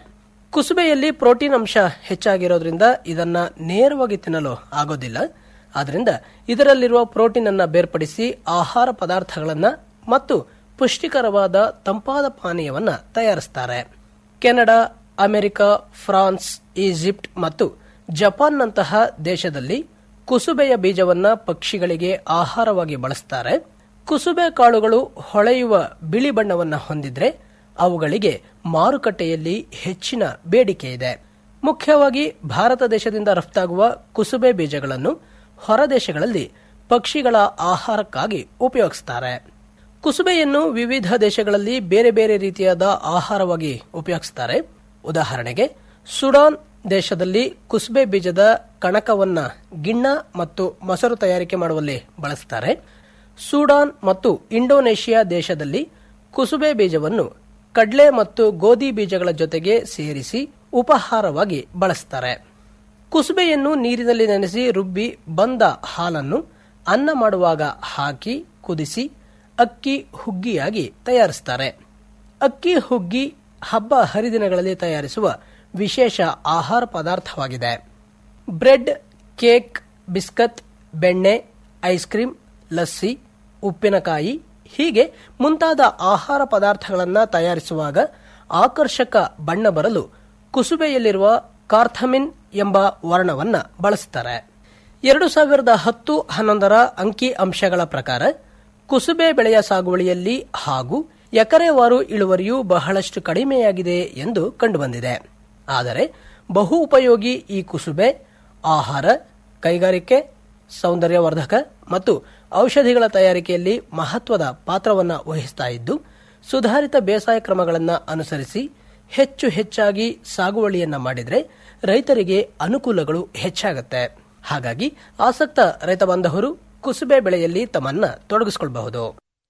ಕುಸುಬೆಯಲ್ಲಿ ಪ್ರೋಟೀನ್ ಅಂಶ ಹೆಚ್ಚಾಗಿರೋದ್ರಿಂದ ಇದನ್ನ ನೇರವಾಗಿ ತಿನ್ನಲು ಆಗೋದಿಲ್ಲ ಆದ್ದರಿಂದ ಇದರಲ್ಲಿರುವ ಪ್ರೋಟೀನ್ ಅನ್ನ ಬೇರ್ಪಡಿಸಿ ಆಹಾರ ಪದಾರ್ಥಗಳನ್ನ ಮತ್ತು ಪುಷ್ಟಿಕರವಾದ ತಂಪಾದ ಪಾನೀಯವನ್ನ ತಯಾರಿಸುತ್ತಾರೆ ಕೆನಡಾ ಅಮೆರಿಕ ಫ್ರಾನ್ಸ್ ಈಜಿಪ್ಟ್ ಮತ್ತು ಜಪಾನ್ನಂತಹ ದೇಶದಲ್ಲಿ ಕುಸುಬೆಯ ಬೀಜವನ್ನ ಪಕ್ಷಿಗಳಿಗೆ ಆಹಾರವಾಗಿ ಬಳಸುತ್ತಾರೆ ಕುಸುಬೆ ಕಾಳುಗಳು ಹೊಳೆಯುವ ಬಿಳಿ ಬಣ್ಣವನ್ನ ಹೊಂದಿದ್ರೆ ಅವುಗಳಿಗೆ ಮಾರುಕಟ್ಟೆಯಲ್ಲಿ ಹೆಚ್ಚಿನ ಬೇಡಿಕೆ ಇದೆ ಮುಖ್ಯವಾಗಿ ಭಾರತ ದೇಶದಿಂದ ರಫ್ತಾಗುವ ಕುಸುಬೆ ಬೀಜಗಳನ್ನು ಹೊರ ದೇಶಗಳಲ್ಲಿ ಪಕ್ಷಿಗಳ ಆಹಾರಕ್ಕಾಗಿ ಉಪಯೋಗಿಸುತ್ತಾರೆ ಕುಸುಬೆಯನ್ನು ವಿವಿಧ ದೇಶಗಳಲ್ಲಿ ಬೇರೆ ಬೇರೆ ರೀತಿಯಾದ ಆಹಾರವಾಗಿ ಉಪಯೋಗಿಸುತ್ತಾರೆ ಉದಾಹರಣೆಗೆ ಸುಡಾನ್ ದೇಶದಲ್ಲಿ ಕುಸುಬೆ ಬೀಜದ ಕಣಕವನ್ನ ಗಿಣ್ಣ ಮತ್ತು ಮೊಸರು ತಯಾರಿಕೆ ಮಾಡುವಲ್ಲಿ ಬಳಸುತ್ತಾರೆ ಸೂಡಾನ್ ಮತ್ತು ಇಂಡೋನೇಷಿಯಾ ದೇಶದಲ್ಲಿ ಕುಸುಬೆ ಬೀಜವನ್ನು ಕಡ್ಲೆ ಮತ್ತು ಗೋಧಿ ಬೀಜಗಳ ಜೊತೆಗೆ ಸೇರಿಸಿ ಉಪಹಾರವಾಗಿ ಬಳಸುತ್ತಾರೆ ಕುಸುಬೆಯನ್ನು ನೀರಿನಲ್ಲಿ ನೆನೆಸಿ ರುಬ್ಬಿ ಬಂದ ಹಾಲನ್ನು ಅನ್ನ ಮಾಡುವಾಗ ಹಾಕಿ ಕುದಿಸಿ ಅಕ್ಕಿ ಹುಗ್ಗಿಯಾಗಿ ತಯಾರಿಸುತ್ತಾರೆ ಅಕ್ಕಿ ಹುಗ್ಗಿ ಹಬ್ಬ ಹರಿದಿನಗಳಲ್ಲಿ ತಯಾರಿಸುವ ವಿಶೇಷ ಆಹಾರ ಪದಾರ್ಥವಾಗಿದೆ ಬ್ರೆಡ್ ಕೇಕ್ ಬಿಸ್ಕತ್ ಬೆಣ್ಣೆ ಐಸ್ ಕ್ರೀಮ್ ಲಸ್ಸಿ ಉಪ್ಪಿನಕಾಯಿ ಹೀಗೆ ಮುಂತಾದ ಆಹಾರ ಪದಾರ್ಥಗಳನ್ನು ತಯಾರಿಸುವಾಗ ಆಕರ್ಷಕ ಬಣ್ಣ ಬರಲು ಕುಸುಬೆಯಲ್ಲಿರುವ ಕಾರ್ಥಮಿನ್ ಎಂಬ ವರ್ಣವನ್ನ ಬಳಸುತ್ತಾರೆ ಎರಡು ಸಾವಿರದ ಹತ್ತು ಹನ್ನೊಂದರ ಅಂಕಿ ಅಂಶಗಳ ಪ್ರಕಾರ ಕುಸುಬೆ ಬೆಳೆಯ ಸಾಗುವಳಿಯಲ್ಲಿ ಹಾಗೂ ಎಕರೆವಾರು ಇಳುವರಿಯು ಬಹಳಷ್ಟು ಕಡಿಮೆಯಾಗಿದೆ ಎಂದು ಕಂಡುಬಂದಿದೆ ಆದರೆ ಬಹು ಉಪಯೋಗಿ ಈ ಕುಸುಬೆ ಆಹಾರ ಕೈಗಾರಿಕೆ ಸೌಂದರ್ಯವರ್ಧಕ ಮತ್ತು ಔಷಧಿಗಳ ತಯಾರಿಕೆಯಲ್ಲಿ ಮಹತ್ವದ ಪಾತ್ರವನ್ನು ವಹಿಸ್ತಾ ಇದ್ದು ಸುಧಾರಿತ ಬೇಸಾಯ ಕ್ರಮಗಳನ್ನು ಅನುಸರಿಸಿ ಹೆಚ್ಚು ಹೆಚ್ಚಾಗಿ ಸಾಗುವಳಿಯನ್ನ ಮಾಡಿದರೆ ರೈತರಿಗೆ ಅನುಕೂಲಗಳು ಹೆಚ್ಚಾಗುತ್ತೆ ಹಾಗಾಗಿ ಆಸಕ್ತ ರೈತ ಬಾಂಧವರು ಕುಸುಬೆ ಬೆಳೆಯಲ್ಲಿ ತಮ್ಮನ್ನ ತೊಡಗಿಸಿಕೊಳ್ಳಬಹುದು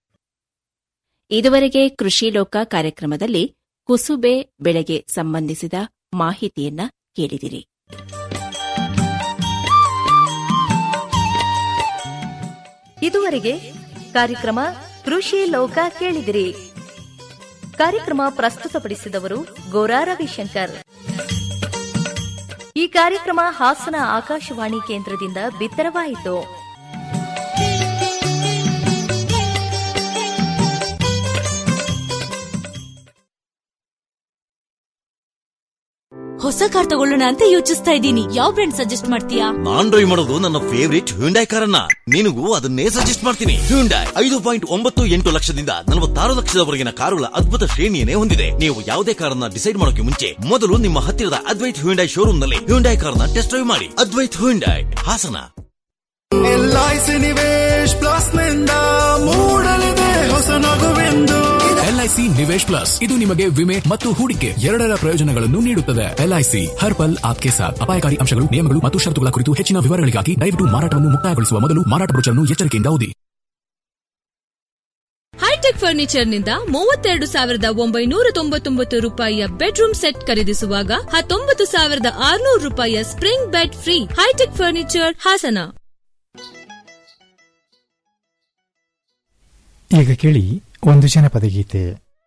ಇದುವರೆಗೆ ಕೃಷಿ ಲೋಕ ಕಾರ್ಯಕ್ರಮದಲ್ಲಿ ಕುಸುಬೆ ಬೆಳೆಗೆ ಸಂಬಂಧಿಸಿದ ಮಾಹಿತಿಯನ್ನ ಕೇಳಿದಿರಿ ಇದುವರೆಗೆ ಕಾರ್ಯಕ್ರಮ ಕೃಷಿ ಲೋಕ ಕೇಳಿದಿರಿ ಕಾರ್ಯಕ್ರಮ ಪ್ರಸ್ತುತಪಡಿಸಿದವರು ಗೋರಾ ರವಿಶಂಕರ್ ಈ ಕಾರ್ಯಕ್ರಮ ಹಾಸನ ಆಕಾಶವಾಣಿ ಕೇಂದ್ರದಿಂದ ಬಿತ್ತರವಾಯಿತು ಹೊಸ ಕಾರ್ ತಗೊಳ್ಳೋಣ ಅಂತ ಯೋಚಿಸ್ತಾ ಇದ್ದೀನಿ ಯಾವ ಬ್ರ್ಯಾಂಡ್ ಸಜೆಸ್ಟ್ ಮಾಡ್ತೀಯಾ ನಾನ್ ಡ್ರೈವ್ ಮಾಡೋದು ನನ್ನ ಫೇವರಿಟ್ ಹ್ಯುಂಡೈ ಕಾರನ್ನ ನಿನಗೂ ಅದನ್ನೇ ಸಜೆಸ್ಟ್ ಮಾಡ್ತೀನಿ ಹ್ಯುಂಡೈ ಐದು ಪಾಯಿಂಟ್ ಒಂಬತ್ತು ಎಂಟು ಲಕ್ಷದಿಂದ ನಲವತ್ತಾರು ಲಕ್ಷದವರೆಗಿನ ಕಾರುಗಳ ಅದ್ಭುತ ಶ್ರೇಣಿಯನ್ನೇ ಹೊಂದಿದೆ ನೀವು ಯಾವುದೇ ಕಾರನ್ನ ಡಿಸೈಡ್ ಮಾಡೋಕೆ ಮುಂಚೆ ಮೊದಲು ನಿಮ್ಮ ಹತ್ತಿರದ ಅದ್ವೈತ್ ಹ್ಯುಂಡೈ ಶೋರೂಮ್ ನಲ್ಲಿ ಹ್ಯುಂಡೈ ಕಾರ್ನ ಟೆಸ್ಟ್ ಡ್ರೈವ್ ಮಾಡಿ Advait Hyundai Hassan LIC Nivesh plus ನಿಂದ ಮೂಡಲಿದೆ ಹೊಸ ನಗುವೆಂದು ಎಲ್ಐಸಿ ನಿವೇಶ್ ಪ್ಲಸ್ ಇದು ನಿಮಗೆ ವಿಮೆ ಮತ್ತು ಹೂಡಿಕೆ ಎರಡರ ಪ್ರಯೋಜನಗಳನ್ನು ನೀಡುತ್ತದೆ ಎಲ್ಐಸಿ ಹರ್ ಪಲ್ ಆಪ್ಕೆ ಸಾಥ್ ಅಪಾಯಕಾರಿ ಅಂಶಗಳು ನಿಯಮಗಳು ಮತ್ತು ಷರತ್ತುಗಳ ಕುರಿತು ಹೆಚ್ಚಿನ ವಿವರಗಳಿಗಾಗಿ ದಯವಿಟ್ಟು ಮಾರಾಟವನ್ನು ಮುಕ್ತಾಯಗೊಳಿಸುವ ಮೊದಲು ಮಾರಾಟ ಬ್ರೋಚರ್ನ್ನು ಎಚ್ಚರಿಕೆಯಿಂದ ಓದಿ ಹೈಟೆಕ್ ಫರ್ನಿಚರ್ ನಿಂದ ಮೂವತ್ತೆರಡು ಸಾವಿರದ ಒಂಬೈನೂರ ತೊಂಬತ್ತೊಂಬತ್ತು ರೂಪಾಯಿಯ ಬೆಡ್ರೂಮ್ ಸೆಟ್ ಖರೀದಿಸುವಾಗ ಹತ್ತೊಂಬತ್ತು ಸಾವಿರದ ಆರುನೂರು ರೂಪಾಯಿಯ spring bed free hitech furniture Hassan ಈಗ ಕೇಳಿ ಒಂದು ಜನಪದ ಗೀತೆ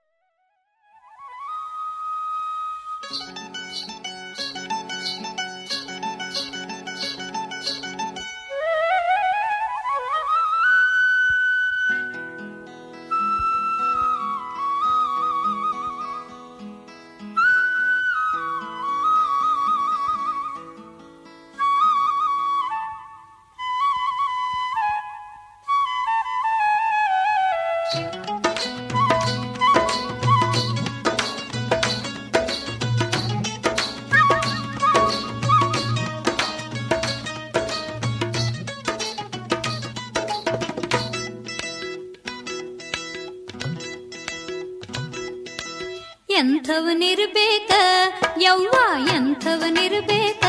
ಎಂಥವನಿರ್ಬೇಕ ಯವ್ವ ಎಂಥವನಿರ್ಬೇಕ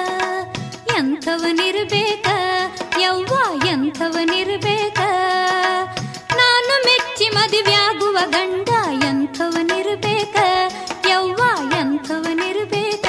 ಎಂಥವನಿರ್ಬೇಕ ಯವ್ವ ಎಂಥವನಿರ್ಬೇಕ ನಾನು ಮೆಚ್ಚಿ ಮದುವೆಯಾಗುವ ಗಂಡ ಎಂಥವನಿರ್ಬೇಕ ಯವ್ವ ಎಂಥವನಿರ್ಬೇಕ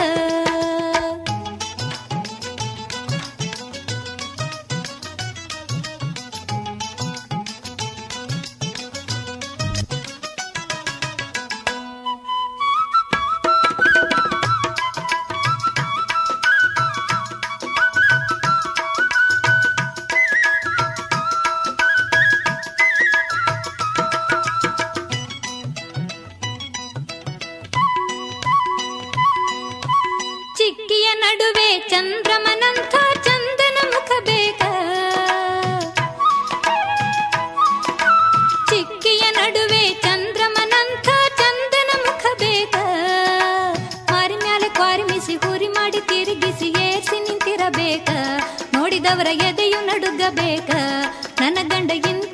ನೋಡಿದವರ ಎದೆಯು ನಡುಗಬೇಕ ನನ್ನ ಗಂಡ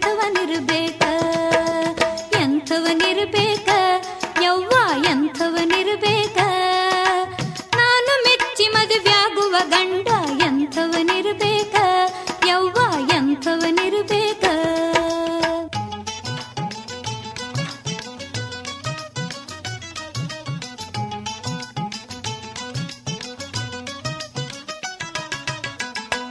ಎಂಥವನಿರ್ಬೇಕ ಎಂಥವನಿರ್ಬೇಕ ಯವ್ವ ಎಂಥವನಿರ್ಬೇಕ